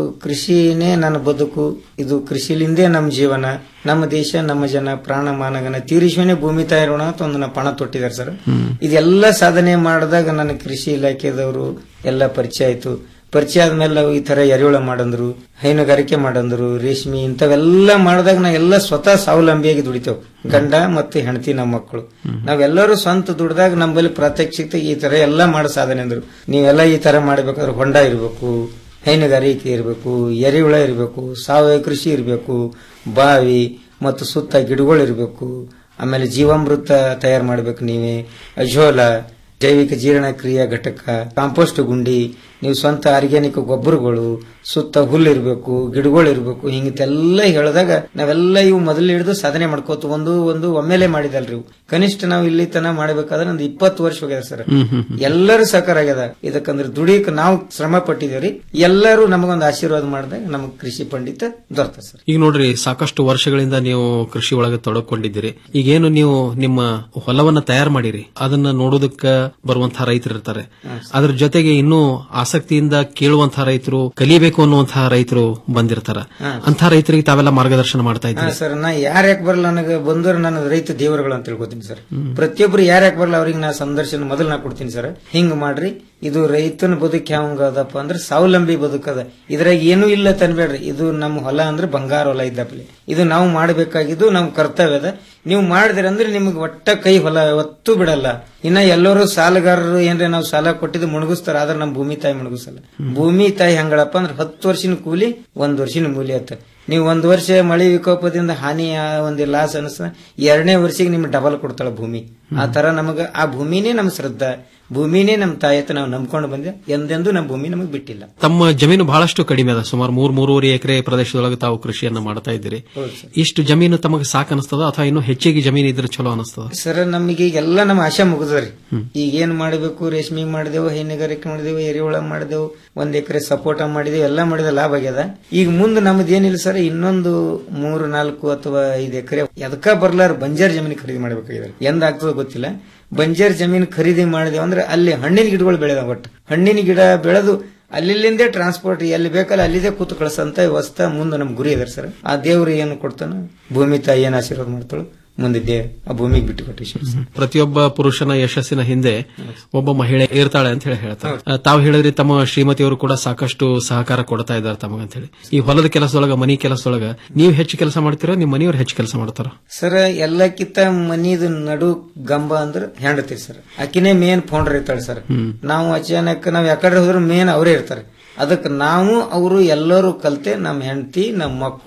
ಕೃಷಿನೇ ನನ್ನ ಬದುಕು ಇದು ಕೃಷಿಲಿಂದೇ ನಮ್ಮ ಜೀವನ ನಮ್ಮ ದೇಶ ನಮ್ಮ ಜನ ಪ್ರಾಣ ಮಾನಗನ ತೀರಿಸುವನೇ ಭೂಮಿ ತಾಯಿರೋಣ ಅಂತ ಒಂದು ನಾ ಪಣ ತೊಟ್ಟಿದ್ದಾರೆ ಸರ್ ಇದೆಲ್ಲ ಸಾಧನೆ ಮಾಡಿದಾಗ ನನ್ನ ಕೃಷಿ ಇಲಾಖೆದವರು ಎಲ್ಲ ಪರಿಚಯ ಆಯ್ತು ಪರಿಚಯ ಆದ್ಮೇಲೆ ನಾವು ಈ ತರ ಎರೆಹುಳ ಮಾಡಂದ್ರು ಹೈನುಗಾರಿಕೆ ಮಾಡಂದ್ರು ರೇಷ್ಮೆ ಇಂಥವೆಲ್ಲ ಮಾಡಿದಾಗ ನಾ ಎಲ್ಲ ಸ್ವತಃ ಸ್ವಾವಲಂಬಿಯಾಗಿ ದುಡಿತೇವೆ ಗಂಡ ಮತ್ತು ಹೆಂಡತಿ ನಮ್ಮ ಮಕ್ಕಳು ನಾವೆಲ್ಲರೂ ಸ್ವಂತ ದುಡ್ದಾಗ ನಮ್ಮಲ್ಲಿ ಪ್ರಾತ್ಯಕ್ಷಿಕತೆ ಈ ತರ ಎಲ್ಲ ಮಾಡೋ ಸಾಧನೆ ಅಂದ್ರು ನೀವೆಲ್ಲ ಈ ತರ ಮಾಡ್ಬೇಕಾದ್ರೆ ಹೊಂಡ ಇರಬೇಕು ಹೈನುಗಾರಿಕೆ ಇರಬೇಕು ಎರೆಹುಳ ಇರಬೇಕು ಸಾವಯವ ಕೃಷಿ ಇರಬೇಕು ಬಾವಿ ಮತ್ತು ಸುತ್ತ ಗಿಡಗಳು ಇರಬೇಕು ಆಮೇಲೆ ಜೀವಾಮೃತ ತಯಾರು ಮಾಡ್ಬೇಕು ನೀವೇ ಅಜೋಲ ಜೈವಿಕ ಜೀರ್ಣಕ್ರಿಯಾ ಘಟಕ ಕಾಂಪೋಸ್ಟ್ ಗುಂಡಿ ನೀವು ಸ್ವಂತ ಆರ್ಗ್ಯಾನಿಕ್ ಗೊಬ್ಬರಗಳು ಸುತ್ತ ಹುಲ್ಲು ಇರಬೇಕು ಗಿಡಗಳು ಇರಬೇಕು ಹಿಂಗಿತೆಲ್ಲ ಹೇಳಿದಾಗ ನಾವೆಲ್ಲ ಇವು ಮೊದಲು ಹಿಡಿದು ಸಾಧನೆ ಮಾಡ್ಕೋತ ಒಂದು ಒಂದು ಒಮ್ಮೆಲೆ ಮಾಡಿದಲ್ರಿ ಇವು ಕನಿಷ್ಠ ನಾವು ಇಲ್ಲಿ ತನ ಮಾಡಬೇಕಾದ್ರೆ ಒಂದು ಇಪ್ಪತ್ತು ವರ್ಷ ಹೋಗ್ಯದ ಸರ್ ಎಲ್ಲರೂ ಸಹಕಾರ ಆಗ್ಯದ ಇದಕ್ಕಂದ್ರೆ ದುಡಿಯಕ್ ನಾವು ಶ್ರಮ ಪಟ್ಟಿದೇವ್ರಿ ಎಲ್ಲರೂ ನಮಗೊಂದು ಆಶೀರ್ವಾದ ಮಾಡಿದಾಗ ನಮಗ್ ಕೃಷಿ ಪಂಡಿತ ದೊರೆತ ಸರ್ ಈಗ ನೋಡ್ರಿ ಸಾಕಷ್ಟು ವರ್ಷಗಳಿಂದ ನೀವು ಕೃಷಿ ಒಳಗೆ ತೊಡಕೊಂಡಿದ್ದೀರಿ ಈಗೇನು ನೀವು ನಿಮ್ಮ ಹೊಲವನ್ನ ತಯಾರು ಮಾಡಿರಿ ಅದನ್ನ ನೋಡೋದಕ್ಕ ಬರುವಂತಹ ರೈತರು ಇರ್ತಾರೆ ಅದ್ರ ಜೊತೆಗೆ ಇನ್ನೂ ಆಸಕ್ತಿಯಿಂದ ಕೇಳುವಂತಹ ರೈತರು ಕಲಿಬೇಕು ಅನ್ನುವಂತಹ ರೈತರು ಬಂದಿರ್ತಾರ ಅಂತ ರೈತರಿಗೆ ತಾವೆಲ್ಲ ಮಾರ್ಗದರ್ಶನ ಮಾಡ್ತಾ ಹಾ ಇದ್ದೀರಿ ಸರ್ ನಾ ಯಾರ್ಯಾಕ್ ಬರಲ್ಲ ನನಗೆ ಬಂದವರು ನನ್ನ ರೈತ ದೇವರುಗಳು ಅಂತ ತಿಳ್ಕೊತೀನಿ ಸರ್ ಪ್ರತಿಯೊಬ್ರು ಯಾರ್ಯಾಕ್ ಬರಲ್ಲ ಅವ್ರಿಗೆ ನಾ ಸಂದರ್ಶನ ಮೊದಲು ನಾ ಕೊಡ್ತೀನಿ ಸರ್ ಹಿಂಗ್ ಮಾಡ್ರಿ ಇದು ರೈತನ ಬದುಕು ಹ್ಯಾಂಗ ಅದಪ್ಪ ಅಂದ್ರೆ ಸ್ವಾವಲಂಬಿ ಬದುಕದ ಇದ್ರಾಗ ಏನೂ ಇಲ್ಲ ತನ್ಬೇಡ್ರಿ ಇದು ನಮ್ಮ ಹೊಲ ಅಂದ್ರೆ ಬಂಗಾರ ಹೊಲ ಇದ್ದಪ್ಪಲಿ ಇದು ನಾವು ಮಾಡಬೇಕಾಗಿದ್ದು ನಮ್ಮ ಕರ್ತವ್ಯ ಅದ ನೀವು ಮಾಡಿದ್ರಿ ಅಂದ್ರೆ ನಿಮ್ಗೆ ಒಟ್ಟ ಕೈ ಹೊಲ ಯಾವತ್ತೂ ಬಿಡಲ್ಲ ಇನ್ನ ಎಲ್ಲರೂ ಸಾಲಗಾರರು ಏನ್ರೆ ನಾವು ಸಾಲ ಕೊಟ್ಟಿದ್ದು ಮುಣಗಿಸ್ತಾರ ಆದ್ರೆ ನಮ್ಮ ಭೂಮಿ ತಾಯಿ ಮುಣಗಿಸಲ್ಲ ಭೂಮಿ ತಾಯಿ ಹೆಂಗಳಪ್ಪ ಅಂದ್ರೆ ಹತ್ತು ವರ್ಷಿನ ಕೂಲಿ ಒಂದ್ ವರ್ಷಿನ ಮೂಲಿ ಆತ ನೀವು ಒಂದ್ ವರ್ಷ ಮಳೆ ವಿಕೋಪದಿಂದ ಹಾನಿ ಆ ಒಂದು ಲಾಸ್ ಅನಿಸ್ತ ಎರಡನೇ ವರ್ಷಕ್ಕೆ ನಿಮ್ಗೆ ಡಬಲ್ ಕೊಡ್ತಾಳ ಭೂಮಿ ಆ ತರ ನಮಗ ಆ ಭೂಮಿನೇ ನಮ್ ಶ್ರದ್ಧಾ ಭೂಮಿನೇ ನಮ್ ತಾಯಿ ಅಂತ ನಾವು ನಂಬ್ಕೊಂಡು ಬಂದೆ ಎಂದೆಂದೂ ನಮ್ಮ ಭೂಮಿ ನಮಗ್ ಬಿಟ್ಟಿಲ್ಲ ತಮ್ಮ ಜಮೀನು ಬಹಳಷ್ಟು ಕಡಿಮೆ ಅದ ಸುಮಾರು ಮೂರ್ ಮೂರುವರೆ ಎಕರೆ ಪ್ರದೇಶದೊಳಗೆ ತಾವು ಕೃಷಿಯನ್ನ ಮಾಡ್ತಾ ಇದ್ದೀರಿ ಇಷ್ಟು ಜಮೀನು ತಮಗೆ ಸಾಕು ಅನಿಸ್ತದ ಅಥವಾ ಇನ್ನೂ ಹೆಚ್ಚಿಗೆ ಜಮೀನು ಇದ್ರೆ ಚಲೋ ಅನಿಸ್ತದ ಸರ್ ನಮಗೆ ಎಲ್ಲ ನಮ್ಮ ಆಶೆ ಮುಗಿದ್ರಿ ಈಗ ಏನ್ ಮಾಡಬೇಕು ರೇಷ್ಮೆ ಮಾಡಿದೆವು ಹೈನುಗಾರಿಕೆ ಮಾಡಿದೆವು ಎರೆಹುಳ ಮಾಡಿದೆವು ಒಂದ್ ಎಕರೆ ಸಪೋಟ ಮಾಡಿದೆವು ಎಲ್ಲ ಮಾಡಿದ ಲಾಭ ಆಗ್ಯದ ಈಗ ಮುಂದೆ ನಮ್ದು ಏನಿಲ್ಲ ಸರ್ ಇನ್ನೊಂದು ಮೂರು ನಾಲ್ಕು ಅಥವಾ ಐದು ಎಕರೆ ಎದಕ್ಕ ಬರ್ಲಾರ ಬಂಜಾರ್ ಜಮೀನು ಖರೀದಿ ಮಾಡ್ಬೇಕಾಗಿದೆ ಎಂದ ಆಗ್ತದೋ ಗೊತ್ತಿಲ್ಲ ಬಂಜಾರ್ ಜಮೀನು ಖರೀದಿ ಮಾಡಿದೆವು ಅಂದ್ರೆ ಅಲ್ಲಿ ಹಣ್ಣಿನ ಗಿಡಗಳು ಬೆಳೆದ ಒಟ್ಟು ಹಣ್ಣಿನ ಗಿಡ ಬೆಳೆದು ಅಲ್ಲಿಂದೇ ಟ್ರಾನ್ಸ್ಪೋರ್ಟ್ ಎಲ್ಲಿ ಬೇಕಲ್ಲ ಅಲ್ಲಿದೆ ಕೂತು ಕಳ್ಸಂತ ವ್ಯವಸ್ಥೆ ಮುಂದೆ ನಮ್ ಗುರಿ ಅದ ಸರ್ ಆ ದೇವ್ರು ಏನು ಕೊಡ್ತಾನ ಭೂಮಿ ತಾಯಿ ಏನ್ ಆಶೀರ್ವಾದ ಮಾಡ್ತಾಳು ಮುಂದೆ ದೇ ಆ ಭೂಮಿಗೆ ಬಿಟ್ಟು ಕೊಟ್ಟು ಸರ್ ಪ್ರತಿಯೊಬ್ಬ ಪುರುಷನ ಯಶಸ್ಸಿನ ಹಿಂದೆ ಒಬ್ಬ ಮಹಿಳೆ ಇರ್ತಾಳೆ ಅಂತ ಹೇಳಿ ಹೇಳ್ತಾರೆ ಆ, ತಾವು ಹೇಳಿದ್ರಿ ತಮ್ಮ ಶ್ರೀಮತಿಯವರು ಕೂಡ ಸಾಕಷ್ಟು ಸಹಕಾರ ಕೊಡ್ತಾ ಇದ್ದಾರೆ ತಮಗಂತ ಹೇಳಿ ಈ ಹೊಲದ ಕೆಲಸದೊಳಗ ಮನಿ ಕೆಲಸದೊಳಗ ನೀವು ಹೆಚ್ಚು ಕೆಲಸ ಮಾಡ್ತೀರಾ ನಿಮ್ಮ ಮನೆಯವ್ರು ಹೆಚ್ಚು ಕೆಲಸ ಮಾಡ್ತಾರ ಸರ್ ಎಲ್ಲಕ್ಕಿಂತ ಮನಿದು ನಡು ಗಂಬ ಅಂದ್ರ ಹೆಂಡತಿ ಸರ್ ಆಕಿನೇ ಮೇನ್ ಫೌಂಡರ್ ಇರ್ತಾಳೆ ಸರ್ ನಾವು ಅಚಾನಕ್ ನಾವ್ ಯಾಕಡೆ ಹೋದ್ರು ಮೇನ್ ಅವರೇ ಇರ್ತಾರೆ ಅದಕ್ಕೆ ನಾವು ಅವರು ಎಲ್ಲರೂ ಕಲ್ತೆ ನಮ್ಮ ಹೆಂಡತಿ ನಮ್ಮ ಮಕ್ಕಳು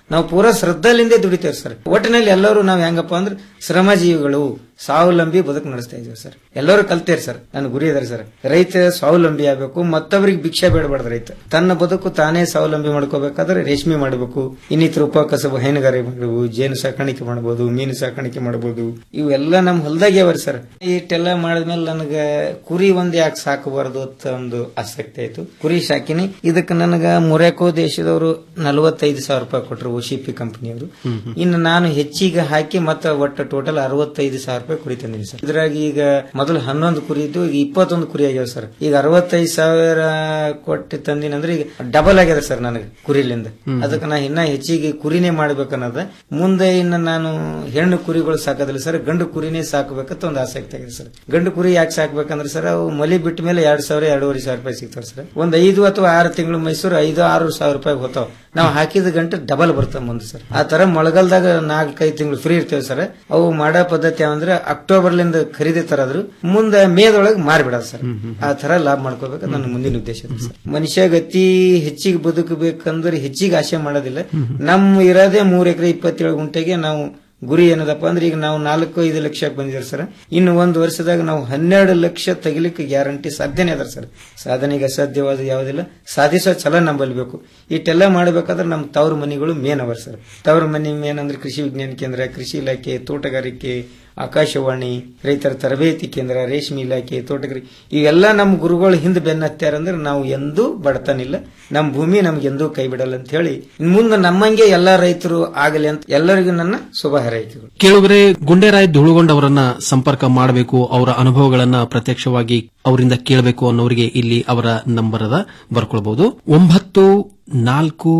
ನಾವು ಪೂರಾ ಶ್ರದ್ಧಲಿಂದ ದುಡಿತೇವೆ ಸರ್ ಒಟ್ಟಿನಲ್ಲಿ ಎಲ್ಲರೂ ನಾವು ಹೆಂಗಪ್ಪ ಅಂದ್ರೆ ಶ್ರಮಜೀವಿಗಳು ಸ್ವಾವಲಂಬಿ ಬದುಕು ನಡೆಸ್ತಾ ಇದೀವಿ ಸರ್ ಎಲ್ಲರೂ ಕಲ್ತೇರಿ ಸರ್ ನನ್ನ ಗುರಿ ಅದಾರೆ ಸರ್ ರೈತ ಸ್ವಾವಲಂಬಿ ಆಗಬೇಕು ಮತ್ತೊಬ್ಬರಿಗೆ ಭಿಕ್ಷೆ ಬೇಡಬಾರ್ದು ರೈತ ತನ್ನ ಬದುಕು ತಾನೇ ಸ್ವಾವಲಂಬಿ ಮಾಡ್ಕೋಬೇಕಾದ್ರೆ ರೇಷ್ಮೆ ಮಾಡಬೇಕು ಇನ್ನಿತರ ಉಪಕಸಬು ಹೈನುಗಾರಿಕೆ ಮಾಡಬಹುದು ಜೇನು ಸಾಕಾಣಿಕೆ ಮಾಡಬಹುದು ಮೀನು ಸಾಕಾಣಿಕೆ ಮಾಡಬಹುದು ಇವೆಲ್ಲ ನಮ್ಮ ಹೊಲದಾಗೆ ಅವರಿ ಸರ್ ಇಷ್ಟೆಲ್ಲ ಮಾಡಿದ್ಮೇಲೆ ನನಗೆ ಕುರಿ ಒಂದ್ ಯಾಕೆ ಸಾಕಬಾರದು ಅಂತ ಒಂದು ಆಸಕ್ತಿ ಆಯ್ತು ಕುರಿ ಸಾಕಿನಿ ಇದಕ್ಕೆ ನನಗ ಮೊರೆಕೋ ದೇಶದವರು ನಲವತ್ತೈದು ಸಾವಿರ ರೂಪಾಯಿ ಕೊಟ್ಟರು ಓಶಿಪಿ ಕಂಪನಿಯವರು ಇನ್ನು ನಾನು ಹೆಚ್ಚಿಗೆ ಹಾಕಿ ಮತ್ತೆ ಒಟ್ಟು ಟೋಟಲ್ ಅರವತ್ತೈದು ಸಾವಿರ ರೂಪಾಯಿ ಕುರಿ ತಂದಿನಿ ಸರ್ ಇದ್ರಾಗ ಈಗ ಮೊದಲು ಹನ್ನೊಂದು ಕುರಿ ಇದ್ದು ಈಗ ಇಪ್ಪತ್ತೊಂದು ಕುರಿ ಆಗ್ಯಾವ ಸರ್ ಈಗ ಅರವತ್ತೈದು ಸಾವಿರ ಕೊಟ್ಟು ತಂದಿನಿ ಅಂದ್ರೆ ಈಗ ಡಬಲ್ ಆಗ್ಯದ ಸರ್ ನನಗೆ ಕುರಿಲಿಂದ ಅದಕ್ಕೆ ನಾ ಇನ್ನ ಹೆಚ್ಚಿಗೆ ಕುರಿನೇ ಮಾಡ್ಬೇಕನ್ನೋದ ಮುಂದೆ ಇನ್ನು ನಾನು ಹೆಣ್ಣು ಕುರಿಗಳು ಸಾಕೋದಿಲ್ಲ ಸರ್ ಗಂಡು ಕುರಿನೇ ಸಾಕಬೇಕಂತ ಒಂದು ಆಸಕ್ತಿ ಆಗಿದೆ ಸರ್ ಗಂಡು ಕುರಿ ಯಾಕೆ ಸಾಕ್ಬೇಕಂದ್ರೆ ಸರ್ ಅವು ಮಲಿ ಬಿಟ್ಟ ಮೇಲೆ ಎರಡ್ ಸಾವಿರ ಎರಡೂವರೆ ಸಾವಿರ ರೂಪಾಯಿ ಸಿಗ್ತಾವ ಸರ್ ಒಂದ್ ಐದು ಅಥವಾ ಆರು ತಿಂಗಳು ಮೈಸೂರು ಐದು ಆರು ಸಾವಿರ ರೂಪಾಯಿ ಹೋತಾವ ನಾವು ಹಾಕಿದ ಗಂಟೆ ಡಬಲ್ ಬರ್ತವೆ ಮುಂದೆ ಸರ್ ಆ ತರ ಮಳೆಗಾಲದಾಗ ನಾಲ್ಕೈದು ತಿಂಗಳು ಫ್ರೀ ಇರ್ತೇವೆ ಸರ್ ಅವು ಮಾಡೋ ಪದ್ಧತಿ ಅಂದ್ರೆ ಅಕ್ಟೋಬರ್ಲಿಂದ ಖರೀದಿ ತರದ್ರು ಮುಂದೆ ಮೇದೊಳಗೆ ಮಾರ್ಬಿಡೋದು ಸರ್ ಆ ತರ ಲಾಭ ಮಾಡ್ಕೋಬೇಕು ನನ್ನ ಮುಂದಿನ ಉದ್ದೇಶ ಇದೆ ಸರ್ ಮನುಷ್ಯಾಗ ಅತಿ ಹೆಚ್ಚಿಗೆ ಬದುಕಬೇಕಂದ್ರೆ ಹೆಚ್ಚಿಗೆ ಆಸೆ ಮಾಡೋದಿಲ್ಲ ನಮ್ಮ ಇರೋದೇ ಮೂರ್ ಎಕರೆ ಇಪ್ಪತ್ತೇಳು ಗುಂಟೆಗೆ ನಾವು ಗುರಿ ಏನದಪ್ಪ ಅಂದ್ರೆ ಈಗ ನಾವು ನಾಲ್ಕು ಐದು ಲಕ್ಷಕ್ಕೆ ಬಂದಿದ್ದಾರೆ ಸರ್ ಇನ್ನು ಒಂದು ವರ್ಷದಾಗ ನಾವು ಹನ್ನೆರಡು ಲಕ್ಷ ತೆಗಿಲಿಕ್ಕೆ ಗ್ಯಾರಂಟಿ ಸಾಧ್ಯನೇ ಅದ ಸರ್ ಸಾಧನೆಗೆ ಅಸಾಧ್ಯವಾದ ಯಾವುದಿಲ್ಲ ಸಾಧಿಸೋ ಛಲ ನಂಬಲ್ಲಿ ಬೇಕು ಇಷ್ಟೆಲ್ಲ ಮಾಡಬೇಕಾದ್ರೆ ನಮ್ಮ ತವ್ರ ಮನಿಗಳು ಮೇನ್ ಅವರ್ ಸರ್ ತವ್ರ ಮನಿ ಮೇನ್ ಅಂದ್ರೆ ಕೃಷಿ ವಿಜ್ಞಾನ ಕೇಂದ್ರ ಕೃಷಿ ಇಲಾಖೆ ತೋಟಗಾರಿಕೆ ಆಕಾಶವಾಣಿ ರೈತರ ತರಬೇತಿ ಕೇಂದ್ರ ರೇಷ್ಮೆ ಇಲಾಖೆ ತೋಟಗಾರಿಕೆ ಇವೆಲ್ಲ ನಮ್ಮ ಗುರುಗಳು ಹಿಂದೆ ಬೆನ್ನತ್ಯಾರಂದ್ರೆ ನಾವು ಎಂದೂ ಬಡತನಿಲ್ಲ ನಮ್ಮ ಭೂಮಿ ನಮ್ಗೆ ಎಂದೂ ಕೈ ಬಿಡಲ್ಲ ಅಂತ ಹೇಳಿ ಇನ್ ಮುಂದೆ ನಮ್ಮಂಗೆ ಎಲ್ಲಾ ರೈತರು ಆಗಲಿ ಅಂತ ಎಲ್ಲರಿಗೂ ನನ್ನ ಶುಭ ಹಾರೈಕೆಗಳು ಕೇಳುಗರೆ ಗುಂಡೇರಾಯ್ ಧುಳುಗೊಂಡವರನ್ನ ಸಂಪರ್ಕ ಮಾಡಬೇಕು ಅವರ ಅನುಭವಗಳನ್ನ ಪ್ರತ್ಯಕ್ಷವಾಗಿ ಅವರಿಂದ ಕೇಳಬೇಕು ಅನ್ನೋರಿಗೆ ಇಲ್ಲಿ ಅವರ ನಂಬರ್ ಅದ ಬರ್ಕೊಳ್ಬಹುದು ಒಂಬತ್ತು ನಾಲ್ಕು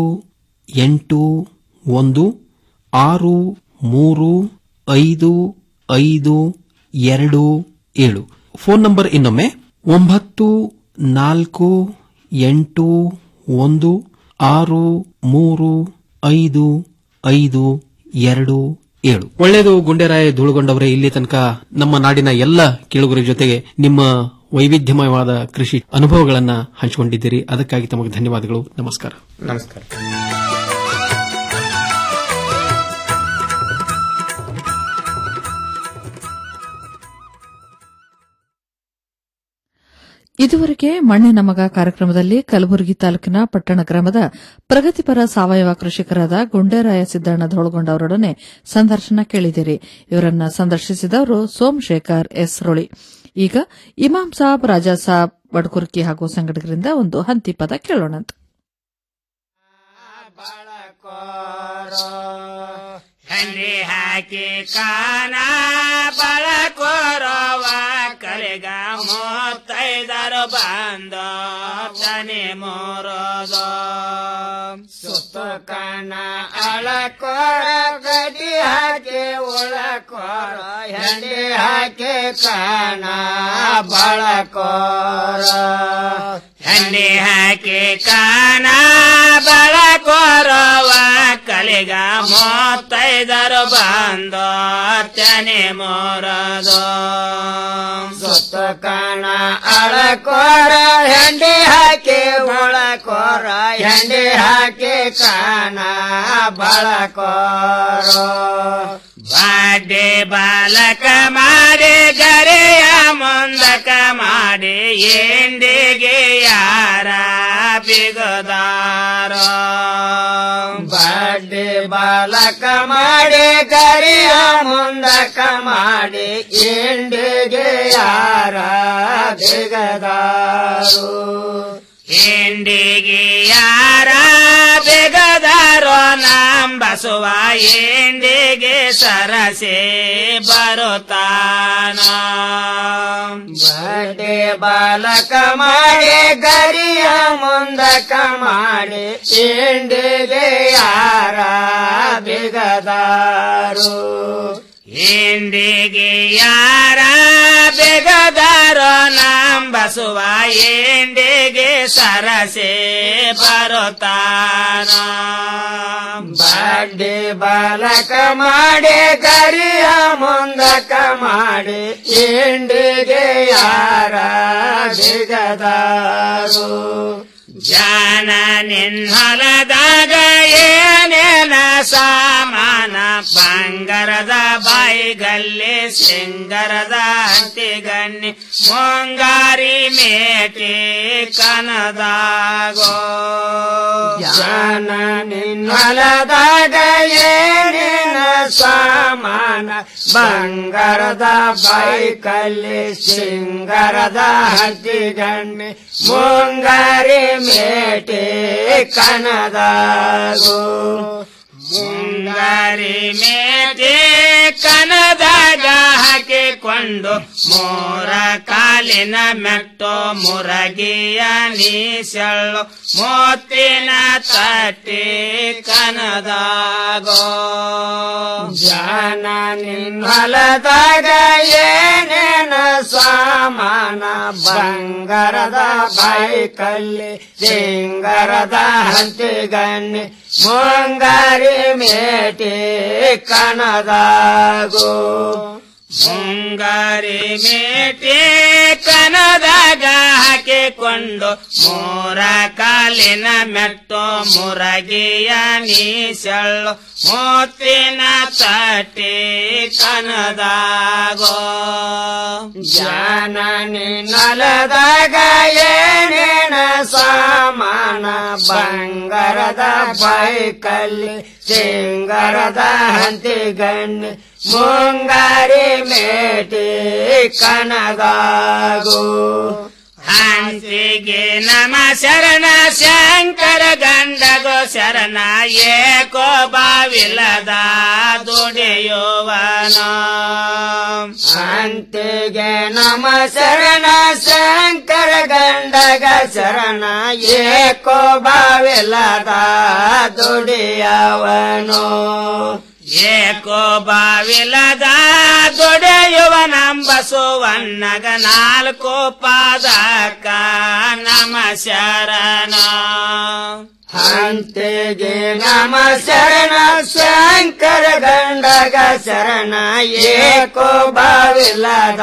ಎಂಟು ಒಂದು ಆರು ಮೂರು ಐದು ಐದು ಎರಡು ಏಳು ಫೋನ್ ನಂಬರ್ ಇನ್ನೊಮ್ಮೆ ಒಂಬತ್ತು ನಾಲ್ಕು ಎಂಟು ಒಂದು ಆರು ಮೂರು ಐದು ಐದು ಎರಡು ಏಳು ಒಳ್ಳೆಯದು ಗುಂಡೇರಾಯ ಧೂಳುಗೊಂಡವರೇ ಇಲ್ಲಿ ತನಕ ನಮ್ಮ ನಾಡಿನ ಎಲ್ಲ ಕೇಳುಗರ ಜೊತೆಗೆ ನಿಮ್ಮ ವೈವಿಧ್ಯಮಯವಾದ ಕೃಷಿ ಅನುಭವಗಳನ್ನ ಹಂಚಿಕೊಂಡಿದ್ದೀರಿ ಅದಕ್ಕಾಗಿ ತಮಗೆ ಧನ್ಯವಾದಗಳು ನಮಸ್ಕಾರ ನಮಸ್ಕಾರ ಇದುವರೆಗೆ ಮಣ್ಣಿನ ಮಗ ಕಾರ್ಯಕ್ರಮದಲ್ಲಿ ಕಲಬುರಗಿ ತಾಲೂಕಿನ ಪಟ್ಟಣ ಗ್ರಾಮದ ಪ್ರಗತಿಪರ ಸಾವಯವ ಕೃಷಿಕರಾದ ಗುಂಡೇರಾಯ ಸಿದ್ದಣ್ಣ ಧೋಳಗೊಂಡವರೊಡನೆ ಸಂದರ್ಶನ ಕೇಳಿದಿರಿ ಇವರನ್ನ ಸಂದರ್ಶಿಸಿದವರು ಸೋಮಶೇಖರ್ ಎಸ್ ರೋಳಿ ಈಗ ಇಮಾಮ್ ಸಾಬ್ ರಾಜಾ ಸಾಬ್ ಬಡ್ಕುರ್ಕಿ ಹಾಗೂ ಸಂಘಟಕರಿಂದ ಒಂದು ಹಂತಿ ಪದ ಕೇಳೋಣಂತ ಹಂಡಿ ಹಾಕಿ ಕಾನ ಬಳಕೋರವ ಕಲೆಗ ಮೂವತ್ತೈದರು ಬಂದ ತನಿ ಮೂರೋದು ಸುತ್ತ ಕಣ ಅಳಕೋರ ಗಡಿ ಹಾಕಿ ಉಳಕೋರ ಹಂಡಿ ಹಾಕಿ ಕಾಣ ಬಳಕೋರ ಹಂಡಿ ಹಾಕಿ ಕಾನ ಬಳಕೋರವ ಕಲಿಗ ಮೂವತ್ತೈದರು ಬಂದು ತನಿ ಮೂರದು ಸುತ್ತ ಕಣ ಅಳಕೋರ ಹೆಂಡಿ ಹಾಕಿ ಬಳಕೋರ ಹೆಂಡಿ ಹಾಕಿ ಕಾಣ ಬಳಕೋರ ಬಾಡೆ ಬಾಲಕ ಮಾಡಿ ಗರೆಯ ಮುಂದಕ ಮಾಡಿ ಎಂಡಿಗೆ ಯಾರ ಬಿಗದಾರ ಬಾಡೆ ಬಾಲಕ ಮಾಡಿ ಗರಿಯ ಮುಂದಕ ಮಾಡಿ ಎಂಡಿಗೆ ಯಾರ ಬಿಗದಾರು ಎಂಡಿಗೆ ಯಾರ ಬೆಗದಾರೋ ನಂಬಸುವ ಎಂಡಿಗೆ ಸರಸೆ ಬರುತ್ತಾನ ಬಡೆ ಬಾಲಕ ಮಾಡಿ ಗರಿಯ ಮುಂದಕ ಮಾಡಿ ಎಂಡಿಗೆ ಯಾರ ಬೆಗದಾರು ಎಂಡಿಗೆ ಯಾರ ಬೆಗದಾರೋ ನಂಬಸುವ ಎಂಡಿಗೆ ಸರಸೆ ಬರುತ್ತಾನ ಬಡ್ಡಿ ಬಾಲಕ ಮಾಡಿ ಗರಿಯ ಮುಂದಕ ಮಾಡಿ ಎಂಡಿಗೆ ಯಾರ ಬಿಗದಾರು ಜಾನ ನಿನ್ನೊಲದಾಗ ಏನೇನ ಸಾಮಾನ ಬಂಗಾರದ ಬಾಯಿಗಲ್ಲಿ ಸಿಂಗರದ ಹಂತಿಗಣ್ಣಿ ಮುಂಗಾರಿ ಮೇಟಿ ಕನದಾಗೋ ಜಾನ ನಿನ್ನೊಲದಾಗ ಏನೇನ ಸಾಮಾನ ಬಂಗಾರದ ಬೈಕಲ್ಲಿ ಸಿಂಗರದ ಹತ್ತಿಗಣ್ಣಿ ಮುಂಗಾರಿ ಮೇಟಿ ಕನದಾಗೋ ಮುಂಗಾರಿ ಮೇಟಿ ಕನದಾಗ ಹಾಕಿಕೊಂಡು ಮೂರ ಕಾಲಿನ ಮೆಟ್ಟು ಮುರಗಿಯ ನೀಸೆಳ್ಳು ಮೋತಿನ ತಟ್ಟಿ ಕನದಾಗೋ ಜಾನ ನಿನ್ನೊಲದಾಗ ಏನೇನ ಸಾಮಾನ ಬಂಗಾರದ ಬೈಕಲ್ಲಿ ಸಿಂಗರದ ಹಂತಿಗಣ್ಣಿ ಮುಂಗಾರಿ ಮೇಟಿ ಕನದಾಗೋ ಮುಂಗಾರಿ ಮೇಟಿ ಕನದಾಗ ಹಾಕಿಕೊಂಡು ಮೂರ ಕಾಲಿನ ಮೆಟ್ಟು ಮುರಗಿಯ ನೀಸೆಳ್ಳು ಮೂತಿನ ತಟ್ಟಿ ಕನದಾಗೋ ಜಾನ ನಿನ್ನಲದಾಗ ಏನೇನ ಸಾಮಾನ ಬಂಗಾರದ ಬೈಕಲ್ಲಿ ಸಿಂಗರದ ಹಂತಿಗಣ್ಣಿ ಮುಂಗಾರಿ ಮೇಟಿ ಕನಗಾಗು ಹಂತಿಗೆ ನಮ ಶರಣ ಶಂಕರ ಗಂಡಗೋ ಶರಣ ಏಕೋ ಬಾವಿಲದ ದುಡಿಯುವನ ಹಂತಿಗೆ ನಮ ಶರಣ ಶಂಕರ ಗಂಡಗ ಶರಣ ಏಕೋ ಬಾವಿಲದ ದುಡಿಯವನು ಏಕೋ ಬಾವಿಲದ ದೊಡೆಯುವ ನಂಬಸುವನ್ನಗ ನಾಲ್ಕು ಪಾದಕ ನಮ ಶರಣ ಹಂತೆಗೆ ನಮ ಶರಣ ಶಂಕರ ಗಂಡಗ ಶರಣ ಏಕೋ ಬಾವಿಲದ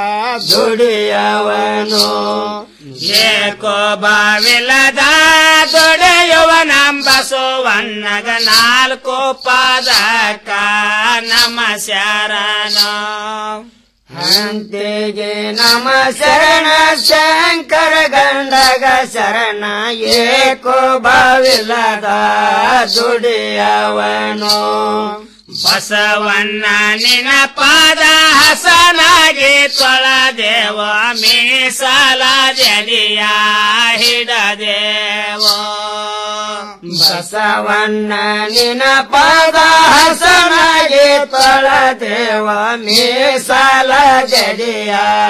ದುಡಿಯವನು ಏಕೋ ಬಾವಿಲದ ದೊಡೆಯುವ ನಂಬಸುವನ್ನಗ ನಾಲ್ಕು ಪಾದಕ ನಮ ಶರಣ ಹಂತೆಗೆ ನಮ ಶರಣ ಶಂಕರ ಗಂಡಗ ಶರಣ ಏಕೋ ಬಾವಿಲದ ದುಡಿಯವನು ಬಸವಣ್ಣ ನಿನ ಪಾದ ಹಸನಾಗಿ ತೊಳದೇವ ಮೀಸಲ ಜಡಿಯ ಹಿಡದೇವ ಬಸವಣ್ಣ ನಿನ ಪಾದ ಹಸನಾಗಿ ತೊಳದೇವ ಮೀಸಲ ಜಡಿಯ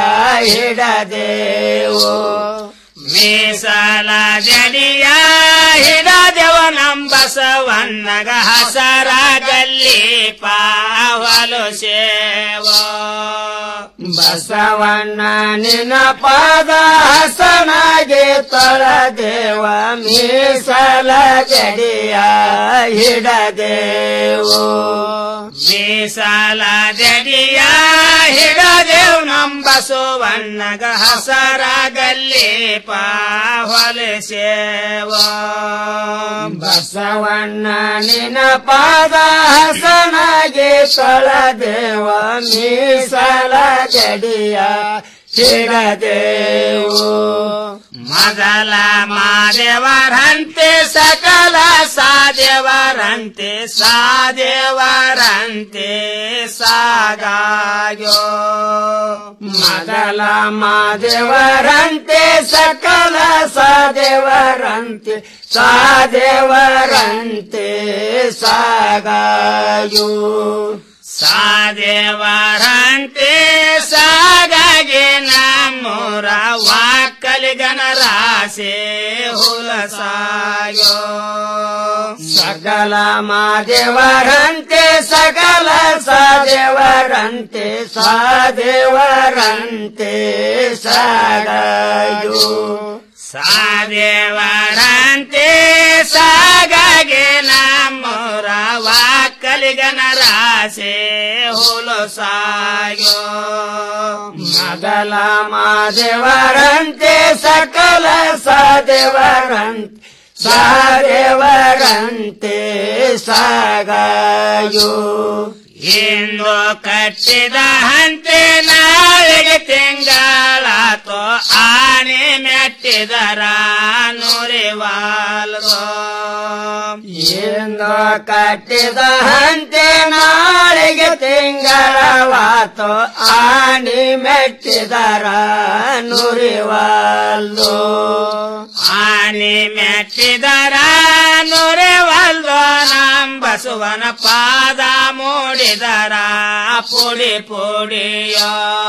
ಹಿಡದೇವೋ ಮೀಸಲ ಜಡಿಯ ಹಿಡದೇವ ನಂಬಸವನ್ನಗ ಹಸರ ಗಲ್ಲಿ ಪಾವಲು ಸೇವ ಬಸವಣ್ಣ ನಿನ ಪಾದ ಹಸನಾಗಿ ತೊಳದೇವ ಮೀಸಲ ಜಡಿಯ ಹಿಡದೇವು ಮೀಸಲ ಜಡಿಯ ಹಿಡದೇವ್ ನಂಬಸುವಣ್ಣಗ ಹಸರ ಗಲ್ಲಿ ಪಾವಲು ಸೇವ ಬಸವಣ್ಣ ನಿನ ಪಾದ ಹಸನಾಗಿ ತೊಳದೇವ ಮೀಸಲ ಜಡಿಯ ಹಿಡದೇವು ಮೊದಲ ಮಾದೇವರಂತೆ ಸಕಲ ಸಾದೇವರಂತೆ ಸಾದೇವರಂತೆ ಸಾಗಾಯೋ ಮೊದಲ ಮಾದೇವರಂತೆ ಸಕಲ ಸಾದೇವರಂತೆ ಸಾದೇವರಂತೆ ಸಾಗಾಯೋ ಸಾದೇವರಂತೆ ಸಾಗಾಗಿ ನಮ್ಮೂರ ವಾಕ್ಕಲಿಗನ ರಾಸೆ ಹುಲಸಾಯೋ ಸಕಲ ಮಾದೇವರಂತೆ ಸಕಲ ಸಾದೇವರಂತೆ ಸಾದೇವರಂತೆ ಸಾಗಾಯೋ ಸಾದೇವರಂತೆ ಸಾಗಾಗಿ ನಮ್ಮೂರ ವಾಕ್ಕಲಿಗನ ರಾಸೆ ಹುಲಸಾಯೋ ಮೊದಲ ಮಾದೇವರಂತೆ ಸಕಲ ಸಾದೇವರಂತೆ ಸಾದೇವರಂತೆ ಸಾಗಾಯು ಇಂದು ಕಟ್ಟಿದ ಹಂತೆ ನಾಳೆಗೆ ತಿಂಗಳಾತೋ ಆನೆ ಮೆಟ್ಟಿದರ ನುರಿವಾಲ್ದೋ ಇಂದು ಕಟ್ಟಿದ ಹಂತೆ ನಾಳೆಗೆ ತಿಂಗಳವಾತೋ ಆನೆ ಮೆಟ್ಟಿದರ ನುರಿವಾಲ್ದೋ ಆನೆ ಮೆಟ್ಟಿದರ ನುರಿವಲ್ದೋ ನಮ್ಮ ಬಸವನ ಪಾದ ಮೂಡಿದರ ಪುಡಿ ಪುಡಿಯೋ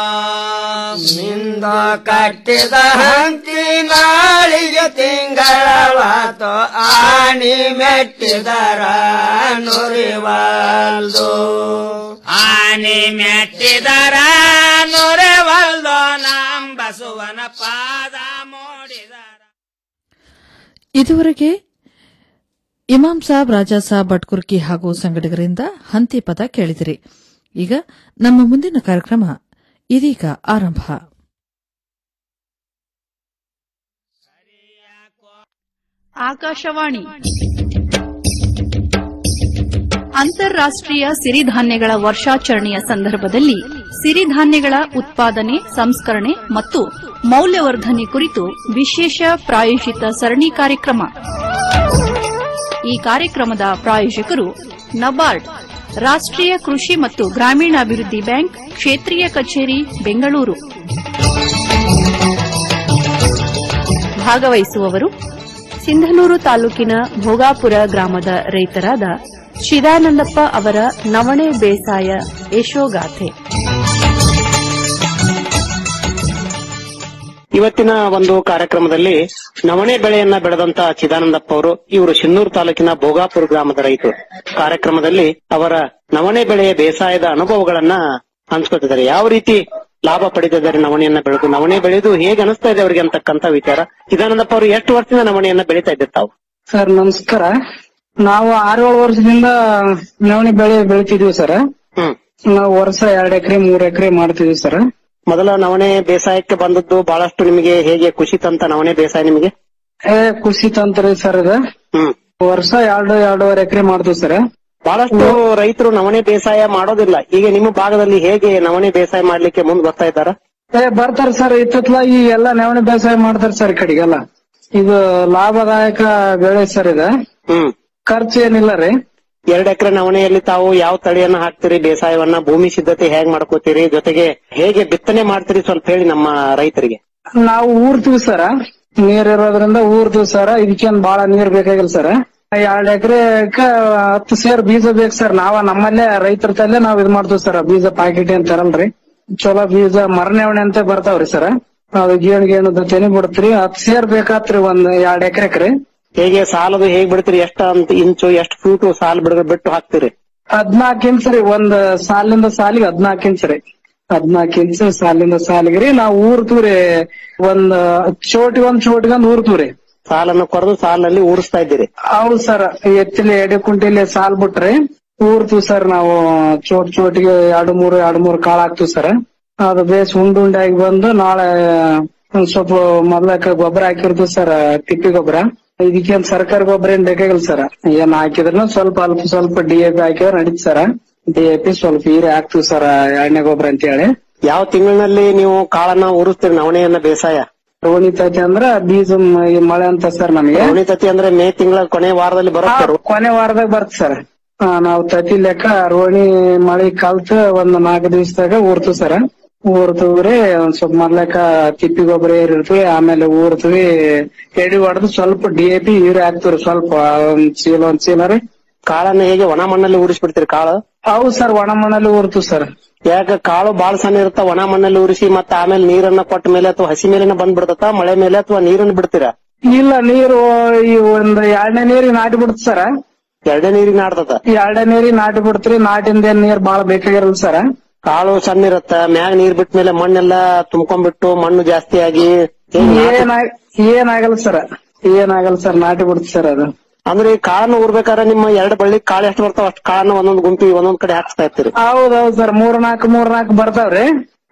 ನಿಂದ ಕಟ್ಟಿದ ಹಂತಿ ನಾಳಿಗೆ ತಿಂಗಳವಾತೋ ಆಣಿ ಮೆಟ್ಟಿದರ ನುರಿವಲ್ದು ಆನೆ ಮೆಟ್ಟಿದರ ನುರಿವಲ್ದು ನಮ್ಮ ಬಸವನ ಪಾದ ಮೂಡಿದರ ಇದುವರೆಗೆ ಇಮಾಮ್ ಸಾಬ್ ರಾಜಾ ಸಾಬ್ ಬಟ್ಕುರ್ಕಿ ಹಾಗೂ ಸಂಗಡಿಗರಿಂದ ಹಂತಿ ಪದ ಕೇಳಿದಿರಿ ಈಗ ನಮ್ಮ ಮುಂದಿನ ಕಾರ್ಯಕ್ರಮ ಇದೀಗ ಆರಂಭ ಆಕಾಶವಾಣಿ ಅಂತಾರಾಷ್ಟ್ರೀಯ ಸಿರಿಧಾನ್ಯಗಳ ವರ್ಷಾಚರಣೆಯ ಸಂದರ್ಭದಲ್ಲಿ ಸಿರಿಧಾನ್ಯಗಳ ಉತ್ಪಾದನೆ ಸಂಸ್ಕರಣೆ ಮತ್ತು ಮೌಲ್ಯವರ್ಧನೆ ಕುರಿತು ವಿಶೇಷ ಪ್ರಾಯೋಜಿತ ಸರಣಿ ಕಾರ್ಯಕ್ರಮ ಈ ಕಾರ್ಯಕ್ರಮದ ಪ್ರಾಯೋಜಕರು ನಬಾರ್ಡ್ ರಾಷ್ಟ್ರೀಯ ಕೃಷಿ ಮತ್ತು ಗ್ರಾಮೀಣಾಭಿವೃದ್ಧಿ ಬ್ಯಾಂಕ್ ಕ್ಷೇತ್ರೀಯ ಕಚೇರಿ ಬೆಂಗಳೂರು ಭಾಗವಹಿಸುವವರು ಸಿಂಧನೂರು ತಾಲೂಕಿನ ಭೋಗಾಪುರ ಗ್ರಾಮದ ರೈತರಾದ ಶಿದಾನಂದಪ್ಪ ಅವರ ನವಣೆ ಬೇಸಾಯ ಯಶೋಗಾಥೆ ಇವತ್ತಿನ ಒಂದು ಕಾರ್ಯಕ್ರಮದಲ್ಲಿ ನವಣೆ ಬೆಳೆಯನ್ನ ಬೆಳೆದಂತ ಚಿದಾನಂದಪ್ಪ ಅವರು ಇವರು ಶಿನ್ನೂರು ತಾಲೂಕಿನ ಭೋಗಾಪುರ ಗ್ರಾಮದ ರೈತರು ಕಾರ್ಯಕ್ರಮದಲ್ಲಿ ಅವರ ನವಣೆ ಬೆಳೆಯ ಬೇಸಾಯದ ಅನುಭವಗಳನ್ನ ಹಂಚ್ಕೊತಿದ್ದಾರೆ ಯಾವ ರೀತಿ ಲಾಭ ಪಡೆದಿದ್ದಾರೆ ನವಣೆಯನ್ನ ಬೆಳೆದು ನವಣೆ ಬೆಳೆದು ಹೇಗೆ ಅನಿಸ್ತಾ ಇದೆ ಅವರಿಗೆ ಅಂತಕ್ಕಂತ ವಿಚಾರ ಚಿದಾನಂದಪ್ಪ ಅವರು ಎಷ್ಟು ವರ್ಷದಿಂದ ನವಣೆಯನ್ನ ಬೆಳೀತಾ ಇದ್ದಾರೆ ತಾವು ಸರ್ ನಮಸ್ಕಾರ ನಾವು ಆರೇಳು ವರ್ಷದಿಂದ ನವಣಿ ಬೆಳೆ ಬೆಳಿತಿದ್ವಿ ಸರ್ ನಾವು ವರ್ಷ ಎರಡ್ ಎಕರೆ ಮೂರ್ ಎಕರೆ ಮಾಡ್ತಿದ್ವಿ ಸರ್ ಮೊದಲ ನವಣೆ ಬೇಸಾಯಕ್ಕೆ ಬಂದದ್ದು ಬಹಳಷ್ಟು ನಿಮಗೆ ಹೇಗೆ ಖುಷಿ ತಂತ ನವಣೆ ಬೇಸಾಯ ನಿಮಗೆ ಏ ಖುಷಿ ತಂತ್ರಿ ಸರ್ ಇದು ವರ್ಷ ಎರಡು ಎರಡೂವರೆ ಎಕರೆ ಮಾಡ್ತೀವಿ ಸರ್ ಬಹಳಷ್ಟು ರೈತರು ನವಣೆ ಬೇಸಾಯ ಮಾಡೋದಿಲ್ಲ ಈಗ ನಿಮ್ಮ ಭಾಗದಲ್ಲಿ ಹೇಗೆ ನವಣೆ ಬೇಸಾಯ ಮಾಡ್ಲಿಕ್ಕೆ ಮುಂದ್ ಬರ್ತಾ ಇದ್ದಾರ ಏ ಬರ್ತಾರ ಸರ್ ಇತ್ತತ್ಲ ಈ ಎಲ್ಲಾ ನವಣೆ ಬೇಸಾಯ ಮಾಡ್ತಾರ ಸರ್ ಈ ಕಡೆಗೆಲ್ಲ ಇದು ಲಾಭದಾಯಕ ಬೆಳೆ ಸರ್ ಇದು ಹ್ಮ್ ಖರ್ಚು ಏನಿಲ್ಲ ರೀ ಎರಡ್ ಎಕರೆ ನವಣೆಯಲ್ಲಿ ತಾವು ಯಾವ ತಳಿಯನ್ನ ಹಾಕ್ತೀರಿ ಬೇಸಾಯವನ್ನ ಭೂಮಿ ಸಿದ್ಧತೆ ಹೇಗ್ ಮಾಡ್ಕೋತೀರಿ ಜೊತೆಗೆ ಹೇಗೆ ಬಿತ್ತನೆ ಮಾಡ್ತೀರಿ ಸ್ವಲ್ಪ ಹೇಳಿ ನಮ್ಮ ರೈತರಿಗೆ ನಾವು ಊರ್ತೀವಿ ಸರ ನೀರ್ ಇರೋದ್ರಿಂದ ಊರ್ತೀವಿ ಸರ್ ಇದಕ್ಕೇನ್ ಬಾಳ ನೀರ್ ಬೇಕಾಗಿಲ್ಲ ಸರ್ ಎರಡ್ ಎಕರೆಕ ಹತ್ತು ಸೇರ್ ಬೀಜ ಬೇಕು ಸರ್ ನಾವ ನಮ್ಮಲ್ಲೇ ರೈತರ ತಲ್ಲೇ ನಾವ್ ಇದ್ ಮಾಡ್ತೀವಿ ಸರ್ ಬೀಜ ಪ್ಯಾಕೆಟ್ ಏನ್ ತರಲ್ರಿ ಚಲೋ ಬೀಜ ಮರನೆವಣೆ ಅಂತ ಬರ್ತಾವ್ರಿ ಸರ್ ಅದು ಗೇಣ್ ಗೇಣು ತೆನಿ ಬಿಡ್ತ್ರಿ ಹತ್ತು ಸೇರ್ ಬೇಕಾತ್ರಿ ಒಂದ್ ಎರಡ್ ಎಕರೆಕ್ರಿ ಹೇಗೆ ಸಾಲದು ಹೇಗ್ ಬಿಡ್ತೀರಿ ಎಷ್ಟ ಅಂತ ಇಂಚು ಎಷ್ಟು ಫೂಟು ಸಾಲ್ ಬಿಡ ಬಿಟ್ಟು ಹಾಕ್ತೀರಿ ಹದ್ನಾಕ್ ಇಂಚ್ ರೀ ಒಂದ್ ಸಾಲಿಂದ ಸಾಲಿಗೆ ಹದ್ನಾಕ್ ಇಂಚ್ ರೀ ಹದ್ನಾಕ್ ಇಂಚ್ ಸಾಲಿಂದ ಸಾಲಿಗೆ ರೀ ನಾವ್ ಊರ್ತೀವ್ರಿ ಒಂದ್ ಚೋಟಿಗೆ ಒಂದ್ ಚೋಟಿಗೆ ಒಂದ್ ಊರ್ತೀವ್ರಿ ಸಾಲನ್ನು ಕೊರೆದು ಸಾಲಿನಲ್ಲಿ ಊರಿಸ್ತಾ ಇದ್ದೀರಿ ಹೌದು ಸರ್ ಎತ್ತಿಲಿ ಎಡೆ ಕುಂಟಿಲಿ ಸಾಲ್ ಬಿಟ್ರಿ ಊರ್ತೀವಿ ಸರ್ ನಾವು ಚೋಟ್ ಚೋಟಿಗೆ ಎರಡು ಮೂರು ಎರಡು ಮೂರು ಕಾಳು ಹಾಕ್ತಿವಿ ಸರ್ ಅದು ಬೇಸ್ ಉಂಡ್ ಉಂಡಾಗಿ ಬಂದು ನಾಳೆ ಒಂದ್ ಸ್ವಲ್ಪ ಮೊದ್ಲಕ್ಕ ಗೊಬ್ಬರ ಹಾಕಿರ್ತೀವಿ ಸರ್ ತಿಪ್ಪಿ ಗೊಬ್ಬರ ಇದಕ್ಕೇನ್ ಸರ್ಕಾರಿ ಗೊಬ್ಬರ ಏನ್ ಬೇಕಾಗಿಲ್ಲ ಸರ್ ಏನ್ ಹಾಕಿದ್ರು ಸ್ವಲ್ಪ ಅಲ್ಪ ಸ್ವಲ್ಪ ಡಿ ಎ ಪಿ ಹಾಕಿದ್ರೆ ನಡೀತು ಸರ್ ಡಿ ಎ ಪಿ ಸ್ವಲ್ಪ ಹೀರೆ ಹಾಕ್ತಿವಿ ಸರ್ ಎಣ್ಣೆ ಗೊಬ್ಬರ ಅಂತ ಹೇಳಿ ಯಾವ ತಿಂಗಳಿನಲ್ಲಿ ನೀವು ಕಾಳನ್ನ ಊರಿಸ್ತೀರಿ ನವಣೆಯನ್ನ ಬೇಸಾಯ ರೋಣಿ ತತಿ ಅಂದ್ರ ಬೀಜ ಮ- ಈ ಮಳೆ ಅಂತ ಸರ್ ನಮಗೆ ರೋಣಿ ತತಿ ಅಂದ್ರೆ ಮೇ ತಿಂಗಳ ಕೊನೆ ವಾರದಲ್ಲಿ ಬರುತ್ತೆ ಹಾ, ಕೊನೆ ವಾರದಾಗ ಬರ್ತ ಸರ್ ನಾವು ತತಿ ಲೆಕ್ಕ ರೋಣಿ ಮಳಿ ಕಲ್ತ ಒಂದ್ ನಾಲ್ಕು ದಿವಸದಾಗ ಊರ್ತೀವಿ ಸರ್ ಊರ್ತವ್ರಿ ಒಂದ್ ಸ್ವಲ್ಪ ಮೊದ್ಲಕ್ಕ ತಿಪ್ಪಿ ಗೊಬ್ಬರ ಏರಿರ್ತೀವಿ ಆಮೇಲೆ ಊರ್ತೀವಿ ಎಡಿ ಹೊಡೆದು ಸ್ವಲ್ಪ ಡಿ ಎ ಪಿ ಯೂರಿ ಹಾಕ್ತಿವ್ರಿ ಸ್ವಲ್ಪ ಒಂದ್ ಚೀಲ ಒಂದ್ ಚೀಲ ರೀ ಕಾಳನ್ನ ಹೇಗೆ ಒಣ ಮಣ್ಣಲ್ಲಿ ಊರಿಸ್ಬಿಡ್ತೀರಿ ಕಾಳು ಹೌದು ಸರ್ ಒಣ ಮಣ್ಣಲ್ಲಿ ಊರ್ತೀವಿ ಸರ್ ಯಾಕ ಕಾಳು ಬಾಳ ಸಣ್ಣ ಇರುತ್ತ ಒಣ ಮಣ್ಣಲ್ಲಿ ಉರಿಸಿ ಮತ್ತೆ ಆಮೇಲೆ ನೀರನ್ನ ಕೊಟ್ಟ ಮೇಲೆ ಅಥವಾ ಹಸಿ ಮೇಲೆನ ಬಂದ್ ಬಿಡ್ತತ ಮಳೆ ಮೇಲೆ ಅಥವಾ ನೀರನ್ನ ಬಿಡ್ತೀರಾ ಇಲ್ಲ ನೀರು ಈ ಒಂದ್ ಎರಡನೇ ನೀರಿಗೆ ನಾಟಿ ಬಿಡ್ತ ಸರ್ ಎರಡೇ ನೀರಿಗೆ ನಾಡ್ತದ ಎರಡನೇ ನೀರಿಗೆ ನಾಟಿ ಬಿಡ್ತ್ರಿ ನಾಟಿಂದ ಏನ್ ನೀರ್ ಬಾಳ ಬೇಕಾಗಿರಲ್ಲ ಸರ್ ಕಾಳು ಸಣ್ಣ ಇರತ್ತ ಮ್ಯಾಗ ನೀರ್ ಬಿಟ್ಟ ಮೇಲೆ ಮಣ್ಣೆಲ್ಲ ತುಂಬ್ಕೊಂಡ್ಬಿಟ್ಟು ಮಣ್ಣು ಜಾಸ್ತಿ ಆಗಿ ಹೇಗ್ ನಾಟಿ- ಏನಾಗ ಏನಾಗಲ್ಲ ಸರ್ ಏನಾಗಲ್ಲ ಸರ್ ನಾಟಿ ಬಿಡ್ತ ಸರ್ ಅದು ಅಂದ್ರೆ ಈ ಕಾಳನ್ನ ಊರ್ಬೇಕಾದ್ರೆ ನಿಮ್ಮ ಎರಡು ಬಳ್ಳಿ ಕಾಳು ಎಷ್ಟು ಬರ್ತಾವ ಅಷ್ಟು ಕಾಳನ್ನ ಒಂದೊಂದ್ ಗುಂಪಿ ಒಂದೊಂದ್ ಕಡೆ ಹಾಕ್ಸ್ತಾ ಇರ್ತೀರಿ ಹೌದೌದು ಸರ್ ಮೂರ್ ನಾಲ್ಕು ಮೂರ್ ನಾಲ್ಕು ಬರ್ತಾವ್ರಿ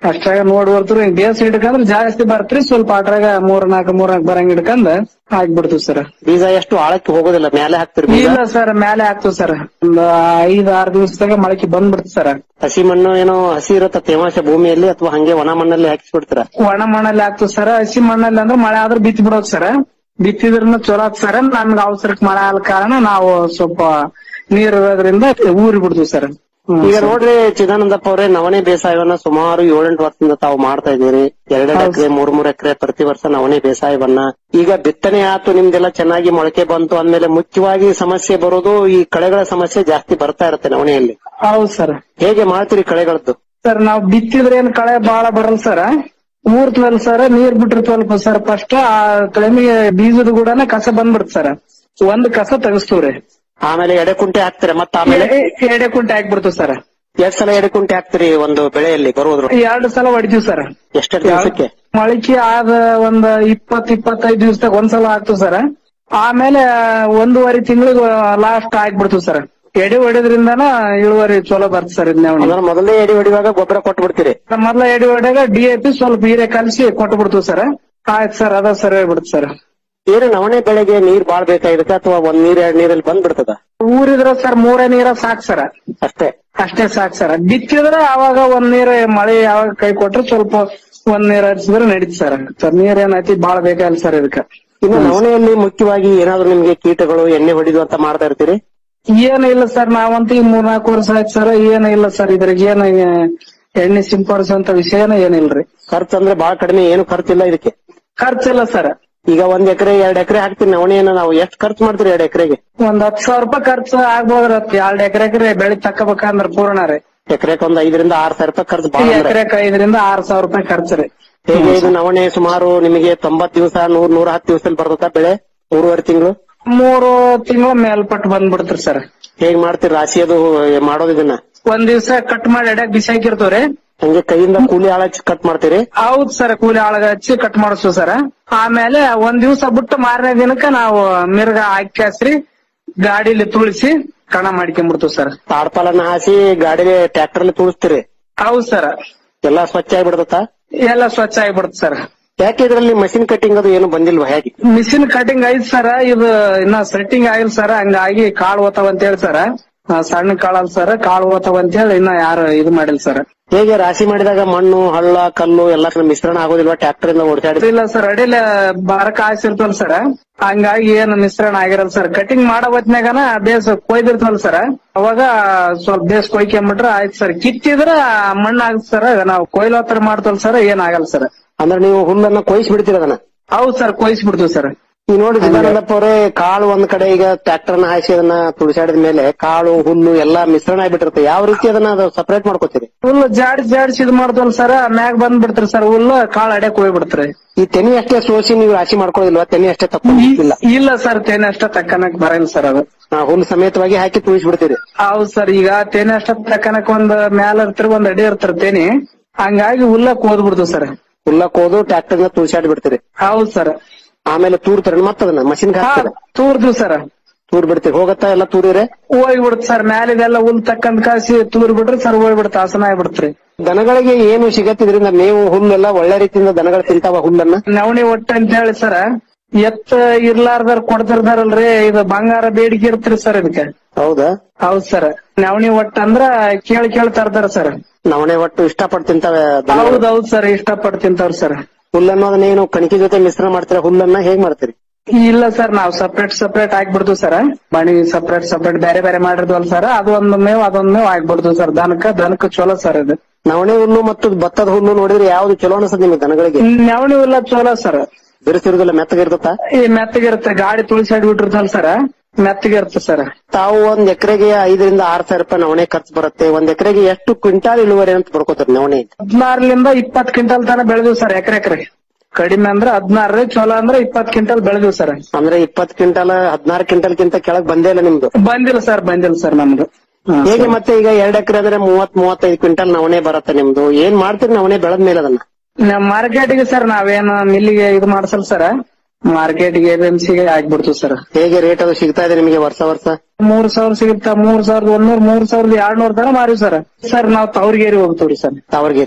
ಅಷ್ಟ್ರಾಗ ನೋಡಿ ಬರ್ತೀರಿ ಬೇಸ್ ಹಿಡ್ಕಂದ್ರ ಜಾಸ್ತಿ ಬರ್ತ್ರಿ ಸ್ವಲ್ಪ ಅಟ್ರಾಗ ಮೂರ್ ನಾಲ್ಕು ಮೂರ್ ನಾಲ್ಕು ಬರಂಗ್ ಹಿಡ್ಕಂದ ಹಾಕ್ಬಿಡ್ತೀವಿ ಸರ್ ಬೀಜ ಎಷ್ಟು ಆಳಕ್ಕೆ ಹೋಗೋದಿಲ್ಲ ಮೇಲೆ ಹಾಕ್ತಿರಿ ಬೀಜ ಇಲ್ಲ ಸರ್ ಮೇಲೆ ಹಾಕ್ತಿವಿ ಸರ್ ಒಂದ್ ಐದ್ ಆರ್ ದಿವಸದಾಗ ಮೊಳಕೆ ಬಂದ್ಬಿಡ್ತು ಸರ್ ಹಸಿ ಮಣ್ಣು ಏನೋ ಹಸಿ ಇರುತ್ತ ತೇವಾಂಶ ಭೂಮಿಯಲ್ಲಿ ಅಥವಾ ಹಂಗೆ ಒಣ ಮಣ್ಣಲ್ಲಿ ಹಾಕಿಸ್ಬಿಡ್ತೀರಾ ಒಣ ಮಣ್ಣಲ್ಲಿ ಹಾಕ್ತಿವಿ ಸರ್ ಹಸಿ ಮಣ್ಣಲ್ಲಿ ಅಂದ್ರೆ ಮಳೆ ಆದ್ರೆ ಬಿತ್ತಿ ಬಿಡೋಕ್ ಸರ್ ಬಿತ್ತಿದ್ರನ್ನ ಚಲೋ ಆತ್ ಸರ್ ನಮ್ಗೆ ಅವಸರಕ್ಕೆ ಮಳೆ ಆದ ಕಾರಣ ನಾವು ಸ್ವಲ್ಪ ನೀರ್ ಇರೋದ್ರಿಂದ ಊರಿ ಬಿಡ್ತೀವಿ ಸರ್ ಈಗ ನೋಡ್ರಿ ಚಿದಾನಂದಪ್ಪ ಅವರೇ ನವಣೆ ಬೇಸಾಯವನ್ನ ಸುಮಾರು ಏಳೆಂಟು ವರ್ಷದಿಂದ ತಾವು ಮಾಡ್ತಾ ಇದ್ದೀರಿ ಎರಡೆರಡು ಎಕರೆ ಮೂರ್ ಮೂರ್ ಎಕರೆ ಪ್ರತಿ ವರ್ಷ ನವಣೆ ಬೇಸಾಯವನ್ನ ಈಗ ಬಿತ್ತನೆ ಆತು ನಿಮ್ದೆಲ್ಲ ಚೆನ್ನಾಗಿ ಮೊಳಕೆ ಬಂತು ಅಂದ್ಮೇಲೆ ಮುಖ್ಯವಾಗಿ ಸಮಸ್ಯೆ ಬರೋದು ಈ ಕಳೆಗಳ ಸಮಸ್ಯೆ ಜಾಸ್ತಿ ಬರ್ತಾ ಇರುತ್ತೆ ನವಣೆಯಲ್ಲಿ ಹೌದು ಸರ್ ಹೇಗೆ ಮಾಡ್ತೀರಿ ಕಳೆಗಳದ್ದು ಸರ್ ನಾವ್ ಬಿತ್ತಿದ್ರೆ ಏನ್ ಕಳೆ ಬಾಳ ಬರಲ್ಲ ಸರ್ ಊರ್ತವಲ್ ಸರ್ ನೀರ್ ಬಿಟ್ಟಿರ್ತವಲ್ಪ ಸರ್ ಫಸ್ಟ್ ಆ ಟೈಮಿಗೆ ಬೀಜದ ಗೂಡನೆ ಕಸ ಬಂದ್ಬಿಡ್ತ ಸರ್ ಒಂದ್ ಕಸ ತೆಗಿಸ್ತೀವ್ರಿ ಆಮೇಲೆ ಎಡೆಕುಂಟೆ ಹಾಕ್ತೀರ ಮತ್ತ ಆಮೇಲೆ ಎಡೆ ಕುಂಟೆ ಹಾಕ್ಬಿಡ್ತೀವಿ ಸರ್ ಎಷ್ಟ್ ಸಲ ಎಡೆಕುಂಟೆ ಹಾಕ್ತಿರಿ ಒಂದು ಬೆಳೆಯಲ್ಲಿ ಬರುವುದ್ರ ಎರಡು ಸಲ ಹೊಡಿತೀವಿ ಸರ್ ಎಷ್ಟೆರಡು ದಿವಸಕ್ಕೆ ಮೊಳಕೆ ಆದ ಒಂದ್ ಇಪ್ಪತ್ ಇಪ್ಪತ್ತೈದು ದಿವಸದಾಗ ಒಂದ್ಸಲ ಹಾಕ್ತಿವಿ ಸರ್ ಆಮೇಲೆ ಒಂದೂವರೆ ತಿಂಗಳಿಗೆ ಲಾಸ್ಟ್ ಹಾಕ್ಬಿಡ್ತೀವಿ ಸರ್ ಎಡೆ ಹೊಡೆದ್ರಿಂದನ ಇಳುವರಿ ಚಲೋ ಬರ್ತದೆ ಸರ್ ಇದನ್ನ ಅಂದ್ರೆ ಮೊದಲೇ ಎಡೆ ಹೊಡಿವಾಗ ಗೊಬ್ಬರ ಕೊಟ್ಟು ಬಿಡ್ತೀರಿ ಮೊದ್ಲ ಎಡೆ ಹೊಡೆದಾಗ ಡಿ ಎ ಪಿ ಸ್ವಲ್ಪ ಹೀರೆ ಕಲಸಿ ಕೊಟ್ಟು ಬಿಡ್ತೀವಿ ಸರ್ ಆಯ್ತು ಸರ್ ಅದ ಸರಿ ಹೋಗ್ಬಿಡುತ್ತೆ ಸರ್ ಏನು ನವಣೆ ಬೆಳೆಗೆ ನೀರ್ ಬಾಳ್ ಬೇಕಾಗಿರುತ್ತೆ ಅಥವಾ ಒಂದ್ ನೀರ್ ಎರಡ್ ನೀರಲ್ಲಿ ಬಂದ್ಬಿಡ್ತದ ಊರಿದ್ರ ಸರ್ ಮೂರೇ ನೀರ ಸಾಕ್ ಸರ್ ಅಷ್ಟೇ ಅಷ್ಟೇ ಸಾಕ್ ಸರ್ ಬಿತ್ತಿದ್ರೆ ಅವಾಗ ಒಂದ್ ನೀರ್ ಮಳೆ ಯಾವಾಗ ಕೈ ಕೊಟ್ರೆ ಸ್ವಲ್ಪ ಒಂದ್ ನೀರ್ ಹರಿಸಿದ್ರೆ ನಡೀತು ಸರ್ ಸರ್ ನೀರ್ ಏನೈತಿ ಬಾಳ ಬೇಕಾಗಿಲ್ಲ ಸರ್ ಇದಕ್ಕ ಇನ್ನು ನವಣೆಯಲ್ಲಿ ಮುಖ್ಯವಾಗಿ ಏನಾದ್ರು ನಿಮ್ಗೆ ಕೀಟಗಳು ಎಣ್ಣೆ ಹೊಡಿದು ಅಂತ ಮಾಡ್ತಾ ಇರ್ತೀರಿ ಏನು ಇಲ್ಲ ಸರ್ ನಾವಂತೂ ಈ ಮೂರ್ನಾಲ್ಕು ವರ್ಷ ಆಯ್ತು ಸರ್ ಏನು ಇಲ್ಲ ಸರ್ ಇದ್ರಾಗ ಏನು ಎಣ್ಣೆ ಸಿಂಪಡಿಸುವಂತ ವಿಷಯನ ಏನಿಲ್ರಿ ಖರ್ಚು ಅಂದ್ರೆ ಬಹಳ ಕಡಿಮೆ ಏನು ಖರ್ಚಿಲ್ಲ ಇದಕ್ಕೆ ಖರ್ಚಿಲ್ಲ ಸರ್ ಈಗ ಒಂದ್ ಎಕರೆ ಎರಡ್ ಎಕರೆ ಹಾಕ್ತೀನಿ ನವಣೆಯನ್ನ ನಾವು ಎಷ್ಟು ಖರ್ಚು ಮಾಡ್ತೀರಿ ಎರಡ್ ಎಕರೆಗೆ ಒಂದ್ ಹತ್ತು ಸಾವಿರ ರೂಪಾಯಿ ಖರ್ಚು ಆಗ್ಬೋದ್ರಿ ಎರಡ್ ಎಕರೆ ಎಕರೆ ಬೆಳಿ ತಕ್ಕಬೇಕಂದ್ರ ಪೂರ್ಣ ರೀ ಎಕರೆಗೆ ಒಂದ್ ಐದರಿಂದ ಆರ್ ಸಾವಿರ ರೂಪಾಯಿ ಖರ್ಚು ಬಹಳ ಅಂದ್ರೆ. ಎಕರೆಕ್ ಐದರಿಂದ ಆರ್ ಸಾವಿರ ರೂಪಾಯಿ ಖರ್ಚು ರೀ ಹೇಗೆ ಇದು ನವಣೆ ಸುಮಾರು ನಿಮಗೆ ತೊಂಬತ್ ದಿವಸ ನೂರ್ ನೂರ ಹತ್ತು ದಿವಸದಲ್ಲಿ ಬರ್ತದ ಬೆಳೆ ಮೂರುವರೆ ತಿಂಗಳು ಮೂರು ತಿಂಗಳ ಮೇಲ್ಪಟ್ಟು ಬಂದ್ಬಿಡ್ತ್ರಿ ಸರ್ ಹೇಗ್ ಮಾಡ್ತೀರಿ ರಾಶಿ ಅದು ಮಾಡೋದು ಇದನ್ನ ಒಂದ್ ದಿವ್ಸ ಕಟ್ ಮಾಡಿ ಎಡ್ಯಾಕ್ ಬಿಸಿ ಹಾಕಿರ್ತವ್ರಿ ಹಂಗೆ ಕೈಯಿಂದ ಕೂಲಿ ಆಳ ಹಚ್ಚಿ ಕಟ್ ಮಾಡ್ತೀರಿ ಹೌದ್ ಸರ್ ಕೂಲಿ ಆಳಗ ಹಚ್ಚಿ ಕಟ್ ಮಾಡಿಸ್ತೀವಿ ಸರ್ ಆಮೇಲೆ ಒಂದ್ ದಿವ್ಸ ಬಿಟ್ಟು ಮಾರನೇ ದಿನಕ್ಕ ನಾವು ಮಿರ್ಗ ಹಾಕ್ಯಾಸ್ರಿ ಗಾಡಿಲಿ ತುಳಿಸಿ ಕಣ ಮಾಡ್ಕೊಂಡ್ಬಿಡ್ತೀವಿ ಸರ್ ತಾಡ್ಪಾಲನ್ನ ಹಾಸಿ ಗಾಡಿ ಟ್ರ್ಯಾಕ್ಟರ್ ಅಲ್ಲಿ ತುಳಿಸ್ತೀರಿ ಹೌದ್ ಸರ್ ಎಲ್ಲಾ ಸ್ವಚ್ಛ ಆಗಿಬಿಡ್ತತ್ತ ಎಲ್ಲ ಸ್ವಚ್ಛ ಆಗಿಬಿಡುತ್ತೆ ಸರ್ ಯಾಕೆ ಇದ್ರಲ್ಲಿ ಮಷಿನ್ ಕಟ್ಟಿಂಗ್ ಅದು ಏನು ಬಂದಿಲ್ವಾ ಹೇಗೆ ಮಿಷಿನ್ ಕಟಿಂಗ್ ಐತ್ ಸರ್ ಇದು ಇನ್ನ ಸೆಟ್ಟಿಂಗ್ ಆಗಿಲ್ಲ ಸರ್ ಹಂಗಾಗಿ ಕಾಳು ಓತಾವ ಅಂತ ಹೇಳಿ ಸರ್ ಸಣ್ಣ ಕಾಳಲ್ ಸರ್ ಕಾಳು ಓತಾವ ಅಂತ ಹೇಳಿ ಇನ್ನ ಯಾರು ಇದು ಮಾಡಿಲ್ಲ ಸರ್ ಹೇಗೆ ರಾಶಿ ಮಾಡಿದಾಗ ಮಣ್ಣು ಹಳ್ಳ ಕಲ್ಲು ಎಲ್ಲ ಮಿಶ್ರಣ ಆಗೋದಿಲ್ವಾ ಟ್ರ್ಯಾಕ್ಟರ್ ಇಂದ ಓಡಿಸಾಡಿ ಇಲ್ಲ ಸರ್ ಅಡಿಲ ಬಾರಕ ಹಾಸಿರ್ತವಲ್ ಸರ್ ಹಂಗಾಗಿ ಏನು ಮಿಶ್ರಣ ಆಗಿರಲ್ಲ ಸರ್ ಕಟಿಂಗ್ ಮಾಡೋ ಹೊತ್ನ್ಯಾಗನ ಬೇಸ್ ಕೊಯ್ದಿರ್ತವಲ್ ಸರ್ ಅವಾಗ ಸ್ವಲ್ಪ ಬೇಸ್ ಕೊಯ್ಕೊಂಬಿಟ್ರೆ ಆಯ್ತು ಸರ್ ಕಿತ್ತಿದ್ರ ಮಣ್ಣು ಆಗುತ್ತೆ ಸರ್ ನಾವು ಕೊಯ್ಲು ಹತ್ರ ಮಾಡ್ತವಲ್ ಸರ್ ಏನ್ ಆಗಲ್ಲ ಸರ್ ಅಂದ್ರೆ ನೀವು ಹುಲ್ಲನ್ನ ಕೊಯ್ಸಿ ಬಿಡ್ತೀರ ಅದನ್ನ ಹೌದ್ ಸರ್ ಕೊಯ್ಸ್ಬಿಡ್ತೀವಿ ಸರ್ ಈಗ ನೋಡಿ ಚಿದಾನಂದಪ್ಪ ಅವರೇ ಕಾಳು ಒಂದ್ ಕಡೆ ಈಗ ಟ್ರ್ಯಾಕ್ಟರ್ ನ ಹಾಯಿಸಿ ಅದನ್ನ ತುಳಿಸಾಡಿದ ಮೇಲೆ ಕಾಳು ಹುಲ್ಲು ಎಲ್ಲಾ ಮಿಶ್ರಣ ಆಗ್ಬಿಟ್ಟಿರುತ್ತೆ ಯಾವ ರೀತಿ ಅದನ್ನ ಅದು ಸಪರೇಟ್ ಮಾಡ್ಕೋತೀರಿ ಹುಲ್ಲು ಜಾಡಿಸಿ ಜಾಡಿಸಿ ಇದು ಮಾಡ್ತವಲ್ ಸರ್ ಮ್ಯಾಗ್ ಬಂದ್ಬಿಡ್ತ್ರಿ ಸರ್ ಹುಲ್ಲು ಕಾಳು ಅಡ್ಯಾಕ್ ಹೋಗ್ಬಿಡ್ತ್ರಿ ಈ ತೆನಿ ಅಷ್ಟೇ ಸೋಸಿ ನೀವು ರಾಶಿ ಮಾಡ್ಕೊಳ್ಳೋದಿಲ್ವಾ ತೆನಿ ಅಷ್ಟೇ ತಪ್ಪಿಲ್ಲ ಇಲ್ಲ ಸರ್ ತೇನೆ ಅಷ್ಟ ತಕ್ಕನಕ್ ಬರಲ್ಲ ಸರ್ ಅದು ಹುಲ್ಲು ಸಮೇತವಾಗಿ ಹಾಕಿ ತುಳಿಸ್ಬಿಡ್ತೀರಿ ಹೌದ್ ಸರ್ ಈಗ ತೇನೆ ಅಷ್ಟ ತಕ್ಕನಕ್ ಒಂದ್ ಮ್ಯಾಲ ಇರ್ತಿರ್ ಒಂದ್ ಅಡಿ ಇರ್ತಾರ ತೇನಿ ಹಂಗಾಗಿ ಹುಲ್ಲಕ್ ಹೋದ್ಬಿಡ್ತು ಸರ್ ಹುಲ್ಲಕ್ ಹೋದು ಟ್ರ್ಯಾಕ್ಟರ್ ನ ತುಳಿಸಾಡಿ ಬಿಡ್ತೀರಿ ಹೌದ್ ಸರ್ ಆಮೇಲೆ ತೂರ್ತಾರೆ ಮತ್ತದನ್ನ ಮಷಿನ್ ಹಾಕ್ತೀರ ತೂರ್ದು ಸರ್ ತೂರ್ ಬಿಡ್ತೀರಿ ಹೋಗತ್ತಾ ಎಲ್ಲ ತೂರಿರೆ ಹೋಗ್ಬಿಡುತ್ತೆ ಸರ್ ಮ್ಯಾಲಿದೆಲ್ಲ ಹುಲ್ ತಕ್ಕಂದ್ ಕಾಸಿ ತೂರ್ ಬಿಟ್ರಿ ಸರ್ ಹೋಗ್ಬಿಡುತ್ತೆ ಹಸನ ಆಗ್ಬಿಡ್ತ್ರಿ ದನಗಳಿಗೆ ಏನು ಸಿಗತ್ತೆ ಇದರಿಂದ ಮೇವು ಹುಲ್ಲೆಲ್ಲ ಒಳ್ಳೆ ರೀತಿಯಿಂದ ದನಗಳು ತಿಂತಾವ ಹುಲ್ಲನ್ನ ನವಣಿ ಒಟ್ಟ ಅಂತ ಹೇಳಿ ಸರ್ ಎತ್ತ ಇರ್ಲಾರ್ದಾರ ಕೊಡ್ತಿರ್ತಾರಲ್ರಿ ಇದು ಬಂಗಾರ ಬೇಡಿಕೆ ಇರ್ತ್ರಿ ಸರ್ ಇದಕ್ಕೆ ಹೌದಾ ಹೌದ್ ಸರ್ ನವಣಿ ಒಟ್ಟ ಅಂದ್ರ ಕೇಳಿ ಕೇಳಿ ತರ್ತಾರ ಸರ್ ನವಣೆ ಒಟ್ಟು ಇಷ್ಟಪಟ್ಟು ತಿಂತಾವೆ ಹೌದ್ ಹೌದ್ ಸರ್ ಇಷ್ಟಪಟ್ಟು ತಿಂತಾವ್ರ ಸರ್ ಹುಲ್ಲನ್ನು ಅದನ್ನ ಏನು ಕಣಕಿ ಜೊತೆ ಮಿಶ್ರಣ ಮಾಡ್ತೀರಾ ಹುಲ್ಲನ್ನ ಹೇಗ್ ಮಾಡ್ತೀರಿ ಇಲ್ಲ ಸರ್ ನಾವು ಸಪ್ರೇಟ್ ಸಪ್ರೇಟ್ ಹಾಕ್ಬಿಡ್ತೀವಿ ಸರ್ ಮಣಿ ಸಪ್ರೇಟ್ ಸಪ್ರೇಟ್ ಬೇರೆ ಬೇರೆ ಮಾಡಿರ್ತೀವಲ್ಲ ಸರ್ ಅದೊಂದು ಮೇವ್ ಅದೊಂದ್ ಮೇವ್ ಹಾಕ್ಬಿಡ್ತೀವಿ ಸರ್ ದನಕ್ಕ ದನಕ್ಕ ಚಲೋ ಸರ್ ಇದು ನವಣೆ ಹುಲ್ಲು ಮತ್ತು ಭತ್ತದ ಹುಲ್ಲು ನೋಡಿದ್ರೆ ಯಾವ್ದು ಚಲೋ ಅನ್ಸದ್ ನಿಮಗೆ ದನಗಳಿಗೆ ನವಣಿ ಇಲ್ಲ ಚಲೋ ಸರ್ ಬಿರುಸಿರುದಿಲ್ಲ ಮೆತ್ತಗಿರ್ತತ ಈ ಮೆತ್ತಗಿರುತ್ತೆ ಗಾಡಿ ತುಳಿಸಾಡಿ ಬಿಟ್ಟಿರ್ತಲ್ಲ ಸರ್ ಮೆತ್ತಗಿರುತ್ತೆ ಸರ್ ತಾವು ಒಂದ್ ಎಕರೆಗೆ ಐದರಿಂದ ಆರ್ ಸಾವಿರ ರೂಪಾಯಿ ನವಣೆ ಖರ್ಚು ಬರುತ್ತೆ ಒಂದ್ ಎಕರೆಗೆ ಎಷ್ಟು ಕ್ವಿಂಟಾಲ್ ಇಳುವರಿ ಅಂತ ಪಡ್ಕೋತಾರೆ ನವಣೆ ಹದಿನಾರರಿಂದ ಇಪ್ಪತ್ ಕ್ವಿಂಟಲ್ ತನ ಬೆಳೆದಿವಿ ಸರ್ ಎಕರೆ ಎಕರೆ ಕಡಿಮೆ ಅಂದ್ರೆ ಹದಿನಾರ ಚಲೋ ಅಂದ್ರೆ ಇಪ್ಪತ್ ಕ್ವಿಂಟಲ್ ಬೆಳೆದಿವಿ ಸರ್ ಅಂದ್ರೆ ಇಪ್ಪತ್ ಕ್ವಿಂಟಾಲ್ ಹದಿನಾರು ಕ್ವಿಂಟಲ್ಗಿಂತ ಕೆಳಗ್ ಬಂದೇ ಇಲ್ಲ ನಿಮ್ದು ಬಂದಿಲ್ಲ ಸರ್ ಬಂದಿಲ್ಲ ಸರ್ ನಮ್ದು ಹಾ, ಹೇಗೆ ಸರ್. ಮತ್ತೆ ಈಗ ಎರಡ್ ಎಕರೆ ಅಂದ್ರೆ ಮೂವತ್ ಮೂವತ್ತೈದು ಕ್ವಿಂಟಲ್ ನವಣೆ ಬರುತ್ತೆ ನಿಮ್ದು ಏನ್ ಮಾಡ್ತೀರಿ ನವಣೆ ಬೆಳೆದ ಮೇಲೆ ಅದನ್ನ ನಮ್ ಮಾರ್ಕೆಟಿಗೆ ಸರ್ ನಾವೇನು ಮಿಲ್ಲಿಗೆ ಇದು ಮಾಡ್ಸಲ್ ಸರ್ ಮಾರ್ಕೆಟ್ಗೆ ಗೆ ಹಾಕ್ಬಿಡ್ತೀವಿ ಸರ್ ಹೇಗೆ ರೇಟ್ ಅದು ಸಿಗ್ತಾ ಇದೆ ನಿಮಗೆ ವರ್ಷ ವರ್ಷ ಮೂರ್ ಸಾವಿರ ಸಿಗುತ್ತಾ ಮೂರ್ ಸಾವಿರದ ಒಂದೂರ್ ಮೂರ್ ಸಾವಿರದ ಎರಡ್ನೂರ್ ತನ ಮಾರಿ ಸರ್ ಸರ್ ನಾವ್ ತವರ್ಗೇರಿ ಹೋಗ್ತೀವ್ರಿ ಸರ್ ತಾವರ್ಗೇರಿ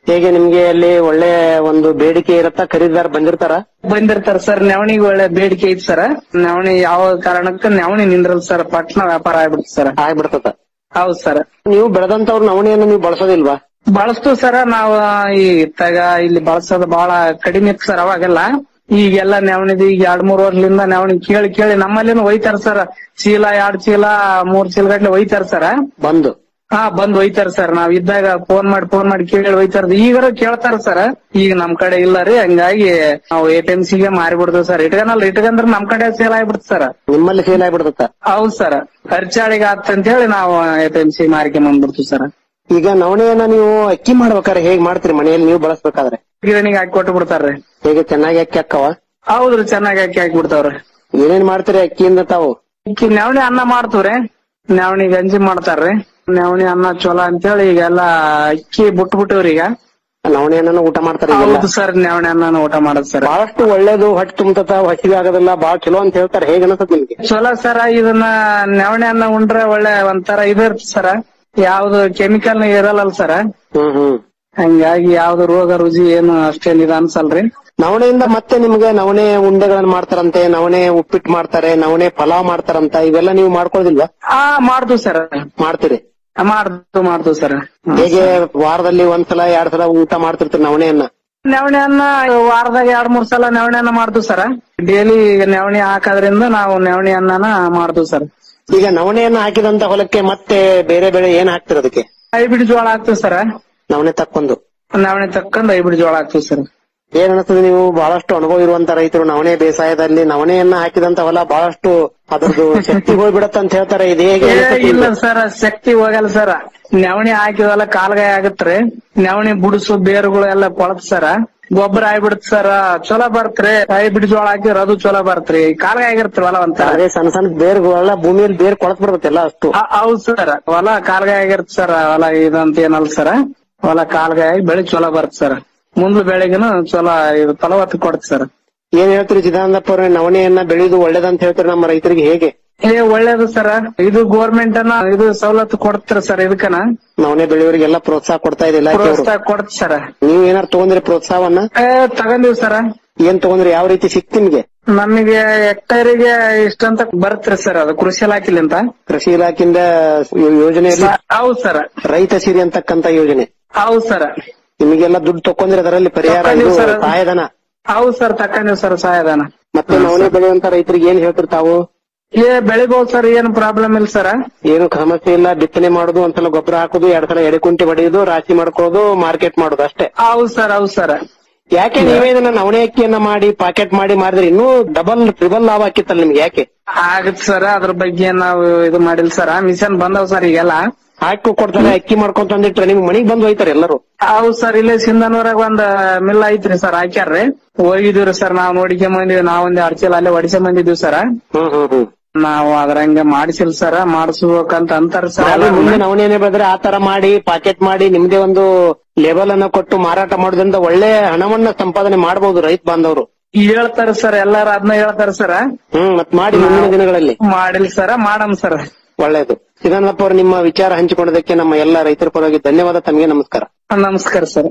ಹೇಗೆ ನಿಮ್ಗೆ ಅಲ್ಲಿ ಒಳ್ಳೆ ಒಂದು ಬೇಡಿಕೆ ಇರತ್ತಾ ಖರೀದಿದಾರ ಬಂದಿರ್ತಾರ ಬಂದಿರ್ತಾರ ಸರ್ ನವಣಿಗೆ ಒಳ್ಳೆ ಬೇಡಿಕೆ ಐತಿ ಸರ್ ನವಣಿ ಯಾವ ಕಾರಣಕ್ಕ ನವಣಿ ನಿಂದ್ರಲ್ ಸರ್ ಪಟ್ನ ವ್ಯಾಪಾರ ಆಗ್ಬಿಡ್ತ ಸರ್ ಆಗ್ಬಿಡ್ತದ ಹೌದ್ ಸರ್ ನೀವು ಬೆಳೆದಂತವ್ರ ನವಣಿಯನ್ನು ನೀವು ಬಳಸೋದಿಲ್ವಾ ಬಳಸ್ತು ಸರ ನಾವು ಈ ತಗ ಇಲ್ಲಿ ಬಳಸೋದು ಬಹಳ ಕಡಿಮೆ ಇತ್ತು ಸರ್ ಅವಾಗೆಲ್ಲ ಈಗೆಲ್ಲ ನವಣಿದು ಈಗ ಎರಡ್ ಮೂರ್ ವರ್ಷದಿಂದ ನವಣಿ ಕೇಳಿ ಕೇಳಿ ನಮ್ಮಲ್ಲಿನೂ ಒಯ್ತಾರ ಸರ್ ಚೀಲ ಎರಡ್ ಚೀಲ ಮೂರ್ ಚೀಲ ಗಟ್ಲೆ ಒಯ್ತಾರ ಸರ್ ಬಂದು ಹಾ ಬಂದ್ ಒಯ್ತಾರ ಸರ್ ನಾವ್ ಇದ್ದಾಗ ಫೋನ್ ಮಾಡಿ ಫೋನ್ ಮಾಡಿ ಕೇಳಿ ಒಯ್ತಾರ ಈಗಾರ ಕೇಳ್ತಾರ ಸರ್ ಈಗ ನಮ್ ಕಡೆ ಇಲ್ಲ ರೀ ಹಂಗಾಗಿ ನಾವು ಎ ಪಿ ಎಂ ಸಿಗೆ ಮಾರಿಬಿಡ್ತೀವಿ ಸರ್ ಇಟ್ಕನಲ್ಲ ಇಟ್ಕಂದ್ರ ನಮ್ ಕಡೆ ಸೇಲ್ ಆಗ್ಬಿಡ್ತ ಸರ್ ನಿಮ್ಮಲ್ಲಿ ಸೇಲ್ ಆಗ್ಬಿಡ್ತತ್ತ ಹೌದ್ ಸರ್ ಖರ್ಚಾಳಿಗೆ ಅಂತ ಹೇಳಿ ನಾವು ಎ ಪಿ ಎಂ ಸಿ ಮಾರಿಕೆ ಬಂದ್ಬಿಡ್ತೀವಿ ಸರ್ ಈಗ ನವಣೆಯನ್ನ ನೀವು ಅಕ್ಕಿ ಮಾಡ್ಬೇಕಾದ್ರೆ ಹೇಗ್ ಮಾಡ್ತೀರಿ ಮನೆಯಲ್ಲಿ ನೀವು ಬಳಸ್ಬೇಕಾದ್ರೆ ಗಿರಣಿಗೆ ಹಾಕಿ ಕೊಟ್ಟು ಬಿಡ್ತಾರ್ರಿ ಹೇಗೆ ಚೆನ್ನಾಗಿ ಅಕ್ಕಿ ಹಾಕವ ಹೌದ್ರಿ ಚೆನ್ನಾಗಿ ಹಾಕಿ ಹಾಕಿ ಬಿಡ್ತಾವ್ರಿ ಏನೇನ್ ಮಾಡ್ತೀರಿ ಅಕ್ಕಿಯಿಂದ ತಾವು ಅಕ್ಕಿ ನವಣಿ ಅನ್ನ ಮಾಡ್ತೀವ್ರಿ ನವಣಿ ಗಂಜಿ ಮಾಡ್ತಾರ್ರಿ ನವಣಿ ಅನ್ನ ಚಲೋ ಅಂತೇಳಿ ಈಗೆಲ್ಲ ಅಕ್ಕಿ ಬಿಟ್ಟು ಬಿಟ್ಟಿವ್ರಿ ಈಗ ನವಣೆಯನ್ನ ಊಟ ಮಾಡ್ತಾರೆ ಈಗೆಲ್ಲ. ಹೌದು ಸರ್ ನವಣಿ ಅನ್ನ ಊಟ ಮಾಡೋದು ಸರ್ ಬಹಳಷ್ಟು ಒಳ್ಳೇದು ಹೊಟ್ಟೆ ತುಂಬತತ ಹಸಿವೆ ಆಗೋದಿಲ್ಲ ಬಹಳ ಚಲೋ ಅಂತ ಹೇಳ್ತಾರೆ ಹೇಗ ಅನ್ಸತ್ ನಿಮ್ಗೆ ಚಲೋ ಸರ ಇದನ್ನ ನವಣೆ ಅನ್ನ ಉಂಡ್ರೆ ಒಳ್ಳೆ ಒಂಥರ ಇದು ಇರ್ತದೆ ಸರ ಯಾವ್ದು ಕೆಮಿಕಲ್ ಇರಲ್ಲ ಸರ ಹ್ಮ್ ಹ್ಮ್ ಹಂಗಾಗಿ ಯಾವ್ದು ರೋಗ ರುಜಿ ಏನು ಅಷ್ಟೇನ್ ಇದು ಅನ್ಸಲ್ರಿ ನವಣೆಯಿಂದ ಮತ್ತೆ ನಿಮ್ಗೆ ನವಣೆ ಉಂಡೆಗಳನ್ನ ಮಾಡ್ತಾರಂತೆ ನವಣೆ ಉಪ್ಪಿಟ್ಟು ಮಾಡ್ತಾರೆ ನವಣೆ ಪಲಾವ್ ಮಾಡ್ತಾರಂತ ಇವೆಲ್ಲ ನೀವು ಮಾಡ್ಕೊಳ್ಳೋದಿಲ್ವಾ ಹಾ ಮಾಡ್ದು ಸರ್ ಮಾಡ್ತೀರಿ ಮಾಡ್ದು ಮಾಡ್ದು ಸರ್ ಹೇಗೆ ವಾರದಲ್ಲಿ ಒಂದ್ಸಲ ಎರಡ್ ಸಲ ಊಟ ಮಾಡ್ತಿರ್ತೀರಿ ನವಣೆಯನ್ನ ನವಣೆ ಅನ್ನ ವಾರದಾಗ ಎರಡ್ ಮೂರ್ ಸಲ ನವಣೆ ಅನ್ನ ಮಾಡ್ದು ಸರ ಡೈಲಿ ನವಣೆ ಹಾಕೋದ್ರಿಂದ ನಾವು ನವಣೆ ಅನ್ನನ ಮಾಡ್ದು ಸರ್ ಈಗ ನವಣೆಯನ್ನ ಹಾಕಿದಂತ ಹೊಲಕ್ಕೆ ಮತ್ತೆ ಬೇರೆ ಬೆಳೆ ಏನ್ ಹಾಕ್ತಿರ ಅದಕ್ಕೆ ಹೈಬ್ರಿಡ್ ಜೋಳ ಹಾಕ್ತಿವಿ ಸರ್ ನವಣೆ ತಕ್ಕೊಂದು ನವಣೆ ತಕ್ಕಂದ್ ಹೈಬ್ರಿಡ್ ಜೋಳ ಹಾಕ್ತಿವಿ ಸರ್ ಏನ್ ಅನಿಸ್ತದೆ ನೀವು ಬಹಳಷ್ಟು ಅನುಭವ ಇರುವಂತ ರೈತರು ನವಣೆ ಬೇಸಾಯದಲ್ಲಿ ನವಣೆಯನ್ನ ಹಾಕಿದಂತ ಹೊಲ ಬಹಳಷ್ಟು ಅದರದ್ದು ಶಕ್ತಿ ಹೋಗ್ಬಿಡತ್ತ ಅಂತ ಹೇಳ್ತಾರೆ ಇದು ಹೇಗೆ ಏ, ಅನಿಸ್ತದೆ ಇಲ್ಲ ನಿಮ್ಗೆ? ಸರ್ ಶಕ್ತಿ ಹೋಗಲ್ಲ ಸರ್ ನವಣೆ ಹಾಕಿದಲ್ಲ ಕಾಲ್ಗಾಯ ಆಗತ್ರಿ ನವಣೆ ಬುಡುಸು ಬೇರುಗಳು ಎಲ್ಲ ಕೊಳತ್ ಸರ ಗೊಬ್ಬರ ಆಗ್ಬಿಡತ್ ಸರ್ ಚಲೋ ಬರ್ತ್ರಿ ಹೈಬ್ರಿಡ್ ಜೋಳ ಹಾಕಿದ್ರ ಅದು ಚಲೋ ಬರ್ತ್ರಿ ಕಾಲ್ಗಾಯ ಆಗಿರ್ತ್ರಿ ಹೊಲ ಒಂಥರ ಅದೇ ಸಣ್ಣ ಸಣ್ಣ ಬೇರುಗಳೆಲ್ಲ ಭೂಮಿಯಲ್ಲಿ ಬೇರ್ ಕೊಳತ್ ಬಿಡ್ತೈತೆಲ್ಲ ಅಷ್ಟು ಹ- ಹೌದ್ ಸರ್ ಹೊಲ ಕಾಲ್ಗಾಯ ಆಗಿರ್ತ ಸರ್ ಹೊಲ ಇದಂತ ಏನಲ್ಲ ಸರ್ ಹೊಲ ಕಾಲ್ಗಾಯ ಆಗಿ ಬೆಳೆ ಚಲೋ ಬರ್ತ ಸರ್ ಮುಂದ್ಲ ಬೆಳೆಗಿನ ಚಲೋ ಇದು ಫಲವತ್ತು ಕೊಡ್ತ ಸರ್ ಏನ್ ಹೇಳ್ತೀರಿ ಚಿದಾನಂದಪ್ಪ ಅವ್ರೆ ನವಣೆಯನ್ನ ಬೆಳೆಯುದು ಒಳ್ಳೇದಂತ ಹೇಳ್ತೀರಿ ನಮ್ಮ ರೈತರಿಗೆ ಹೇಗೆ ಏ ಒಳ್ಳೇದು ಸರ್ ಇದು ಗೋರ್ಮೆಂಟ್ ಅನ್ನ ಇದು ಸವಲತ್ತು ಕೊಡ್ತಾರ ಸರ್ ಇದಕ್ಕನ ನವಣೆ ಬೆಳೆಯೋರಿಗೆಲ್ಲ ಪ್ರೋತ್ಸಾಹ ಕೊಡ್ತಾ ಇದೆ ಇಲಾಖೆಯವರು ಪ್ರೋತ್ಸಾಹ ಕೊಡ್ತ ಸರ್ ನೀವ್ ಏನಾರು ತಗೊಂಡ್ರಿ ಪ್ರೋತ್ಸಾಹವನ್ನ ಏ ತಗೊಂಡಿವ್ ಸರ್ ಏನ್ ತಗೊಂಡ್ರಿ ಯಾವ ರೀತಿ ಸಿಕ್ತಿ ನಿಮ್ಗೆ ನಮಗೆ ಹೆಕ್ಟೇರಿಗೆ ಇಷ್ಟಂತ ಬರುತ್ತೆ ಸರ್ ಅದು ಕೃಷಿ ಇಲಾಖೆಲಿಂದ ಕೃಷಿ ಇಲಾಖೆಯಿಂದ ಯೋಜನೆಯಲ್ಲಿ ಹೌದ್ ಸರ್ ರೈತ ಸಿರಿ ಅಂತಕ್ಕಂತ ಯೋಜನೆ ಹೌದ್ ಸರ್ ನಿಮಗೆಲ್ಲ ದುಡ್ಡು ತಕೊಂಡ್ರಿ ಅದರಲ್ಲಿ ಪರಿಹಾರ ಇದು ತಕೊಂಡಿವ್ ಸರ್. ಸಹಾಯಧನ ಹೌದ್ ಸರ್ ತಕೊಂಡಿವ್ ಸರ್ ಸಹಾಯಧನ ಮತ್ತೆ ನವಣೆ ಬೆಳೆಯುವಂತ ರೈತರಿಗೆ ಏನ್ ಹೇಳ್ತೀರಿ ತಾವು ಏ ಬೆಳಿಬಹುದು ಸರ್ ಏನು ಪ್ರಾಬ್ಲಮ್ ಇಲ್ಲ ಸರ್ ಏನು ಸಮಸ್ಯೆ ಇಲ್ಲ ಬಿತ್ತನೆ ಮಾಡುದು ಒಂದ್ಸಲ ಗೊಬ್ಬರ ಹಾಕುದು ಎರಡ್ ಸಲ ಎಡೆಕುಂಟಿ ಹೊಡೆಯುದು ರಾಶಿ ಮಾಡ್ಕೊಳ್ಳೋದು ಮಾರ್ಕೆಟ್ ಮಾಡುದು ಅಷ್ಟೇ ಹೌದ್ ಸರ್ ಹೌದ್ ಸರ್ ಯಾಕೆ ನೀವೇ ಇದನ್ನ ನವಣೆ ಅಕ್ಕಿಯನ್ನ ಮಾಡಿ ಪಾಕೆಟ್ ಮಾಡಿ ಮಾಡಿದ್ರೆ ಇನ್ನೂ ಡಬಲ್ ಟ್ರಿಬಲ್ ಲಾಭ ಆಕಿತ್ತಲ್ಲ ನಿಮ್ಗೆ ಯಾಕೆ ಆಗತ್ ಸರ್ ಅದ್ರ ಬಗ್ಗೆ ನಾವು ಇದು ಮಾಡಿಲ್ಲ ಸರ್ ಮಿಷನ್ ಬಂದವ್ ಸರ್ ಈಗೆಲ್ಲ ಹಾಕಿ ಕೊಡ್ತಾರೆ ಅಕ್ಕಿ ಮಾಡ್ಕೊಂತ ಅಂದಿಟ್ರೆ ನಿಮ್ ಮನೆಗ್ ಬಂದು ಹೋಯ್ತಾರೆ ಎಲ್ಲರೂ ಹೌದ್ ಸರ್ ಇಲ್ಲೇ ಸಿಂಧನೂರಾಗ ಒಂದ್ ಮಿಲ್ ಐತ್ರಿ ಸರ್ ಹಾಕ್ಯಾರ್ರಿ ಹೋಗಿದ್ವಿ ಸರ್ ನಾವ್ ನೋಡಿಕೊಂಡ್ ಬಂದಿವಿ ನಾವೊಂದ್ ಎರಡ್ ಚೀಲ ಅಲ್ಲೇ ಹೊಡಿಸ್ಕೊಂಡ್ ಬಂದಿದ್ವಿ ಸರ್ ಹ್ಮ್ ಹ್ಮ್ ಹ್ಮ್ ನಾವು ಅದ್ರಂಗ ಮಾಡಿಸಿಲ್ ಸರ್ ಮಾಡಿಸ್ಬೇಕಂತ ಅಂತಾರ ಸರ್ ಆದ್ರೆ ಮುಂದೆ ನವಣೆನೆ ಬೆಳೆದ್ರೆ ಆ ತರ ಮಾಡಿ ಪಾಕೆಟ್ ಮಾಡಿ ನಿಮ್ದೇ ಒಂದು ಲೇಬಲ್ ಅನ್ನ ಕೊಟ್ಟು ಮಾರಾಟ ಮಾಡೋದ್ರಿಂದ ಒಳ್ಳೆ ಹಣವನ್ನ ಸಂಪಾದನೆ ಮಾಡಬಹುದು ರೈತ ಬಾಂಧವರು ಹೇಳ್ತಾರ ಸರ್ ಎಲ್ಲಾರು ಅದನ್ನ ಹೇಳ್ತಾರ ಸರ್ ಹ್ಮ್ ಮತ್ ಮಾಡಿ ಮುಂದಿನ ದಿನಗಳಲ್ಲಿ ಮಾಡಿಲ್ ಸರ್ ಮಾಡಮ್ ಸರ್ ಒಳ್ಳೇದು ಚಿದಾನಂದಪ್ಪ ಅವರು ನಿಮ್ಮ ವಿಚಾರ ಹಂಚಿಕೊಂಡದಕ್ಕೆ ನಮ್ಮ ಎಲ್ಲ ರೈತರ ಪರವಾಗಿ ಧನ್ಯವಾದ ತಮಗೆ ನಮಸ್ಕಾರ ನಮಸ್ಕಾರ ಸರ್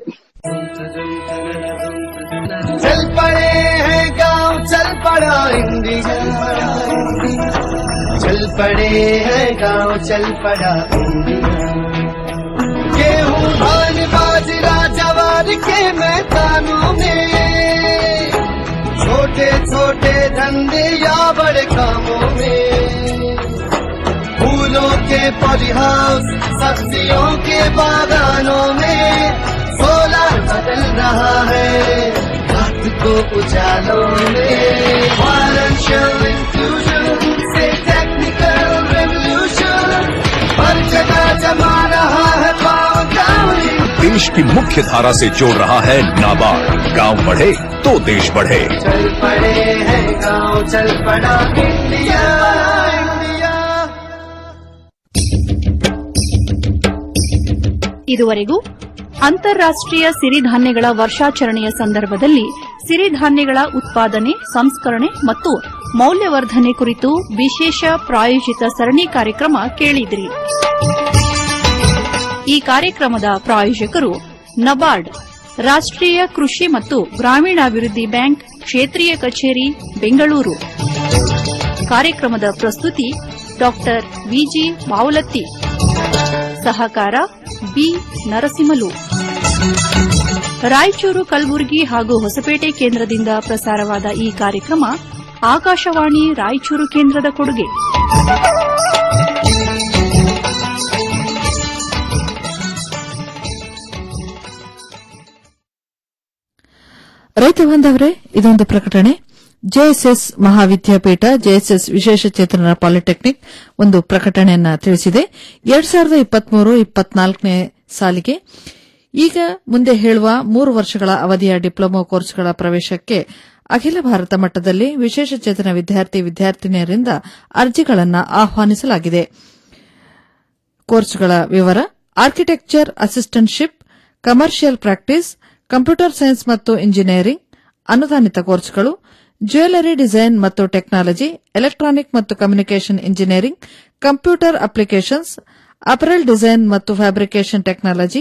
चल पड़े हैं गांव चल पड़ा इंडिया चल पड़े हैं गांव चल पड़ा इंडिया गेहूं धान बाजरा जवार के मैदानों में छोटे छोटे धंधे या बड़े कामों में फूलों के पॉलीहाउस सब्जियों के बागानों में सोलर बदल रहा है रात को उजालों में फाइनेंशियल इंक्लूजन से टेक्निकल रेवोल्यूशन हर जगह जमा रहा है पाव गाँव देश की मुख्य धारा से जोड़ रहा है नाबार्ड गांव बढ़े तो देश बढ़े चल पड़े हैं गाँव चल पड़ा इंडिया इंडिया ಇದುವರೆಗೂ ಅಂತಾರಾಷ್ಟ್ರೀಯ ಸಿರಿಧಾನ್ಯಗಳ ವರ್ಷಾಚರಣೆಯ ಸಂದರ್ಭದಲ್ಲಿ ಸಿರಿಧಾನ್ಯಗಳ ಉತ್ಪಾದನೆ ಸಂಸ್ಕರಣೆ ಮತ್ತು ಮೌಲ್ಯವರ್ಧನೆ ಕುರಿತು ವಿಶೇಷ ಪ್ರಾಯೋಜಿತ ಸರಣಿ ಕಾರ್ಯಕ್ರಮ ಕೇಳಿದಿರಿ ಈ ಕಾರ್ಯಕ್ರಮದ ಪ್ರಾಯೋಜಕರು ನಬಾರ್ಡ್ ರಾಷ್ಟ್ರೀಯ ಕೃಷಿ ಮತ್ತು ಗ್ರಾಮೀಣಾಭಿವೃದ್ಧಿ ಬ್ಯಾಂಕ್ ಕ್ಷೇತ್ರೀಯ ಕಚೇರಿ ಬೆಂಗಳೂರು ಕಾರ್ಯಕ್ರಮದ ಪ್ರಸ್ತುತಿ ಡಾಕ್ಟರ್ ವಿಜಿ ಮಾವಲತ್ತಿ ಸಹಕಾರ ಬಿ ನರಸಿಂಹಲು ರಾಯಚೂರು ಕಲಬುರಗಿ ಹಾಗೂ ಹೊಸಪೇಟೆ ಕೇಂದ್ರದಿಂದ ಪ್ರಸಾರವಾದ ಈ ಕಾರ್ಯಕ್ರಮ ಆಕಾಶವಾಣಿ ರಾಯಚೂರು ಕೇಂದ್ರದ ಕೊಡುಗೆ ರೈತ ಬಾಂಧವರೇ ಇದೊಂದು ಪ್ರಕಟಣೆ ಜೆಎಸ್ಎಸ್ ಮಹಾವಿದ್ಯಾಪೀಠ ಜೆಎಸ್ಎಸ್ ವಿಶೇಷಚೇತನರ ಪಾಲಿಟೆಕ್ನಿಕ್ ಒಂದು ಪ್ರಕಟಣೆಯನ್ನ ತಿಳಿಸಿದೆ ಎರಡ್ ಸಾವಿರದ ಇಪ್ಪತ್ಮೂರು ಇಪ್ಪತ್ನಾಲ್ಕನೇ ಸಾಲಿಗೆ ಈಗ ಮುಂದೆ ಹೇಳುವ ಮೂರು ವರ್ಷಗಳ ಅವಧಿಯ ಡಿಪ್ಲೊಮಾ ಕೋರ್ಸ್ಗಳ ಪ್ರವೇಶಕ್ಕೆ ಅಖಿಲ ಭಾರತ ಮಟ್ಟದಲ್ಲಿ ವಿಶೇಷಚೇತನ ವಿದ್ಯಾರ್ಥಿ ವಿದ್ಯಾರ್ಥಿನಿಯರಿಂದ ಅರ್ಜಿಗಳನ್ನು ಆಹ್ವಾನಿಸಲಾಗಿದೆ ಕೋರ್ಸ್ಗಳ ವಿವರ architecture assistantship commercial practice computer science ಮತ್ತು ಇಂಜಿನಿಯರಿಂಗ್ ಅನುದಾನಿತ ಕೋರ್ಸ್ಗಳು ಜ್ಯುವೆಲರಿ ಡಿಸೈನ್ ಮತ್ತು ಟೆಕ್ನಾಲಜಿ ಎಲೆಕ್ಟ್ರಾನಿಕ್ ಮತ್ತು communication engineering computer applications apparel design ಮತ್ತು ಫ್ಯಾಬ್ರಿಕೇಷನ್ ಟೆಕ್ನಾಲಜಿ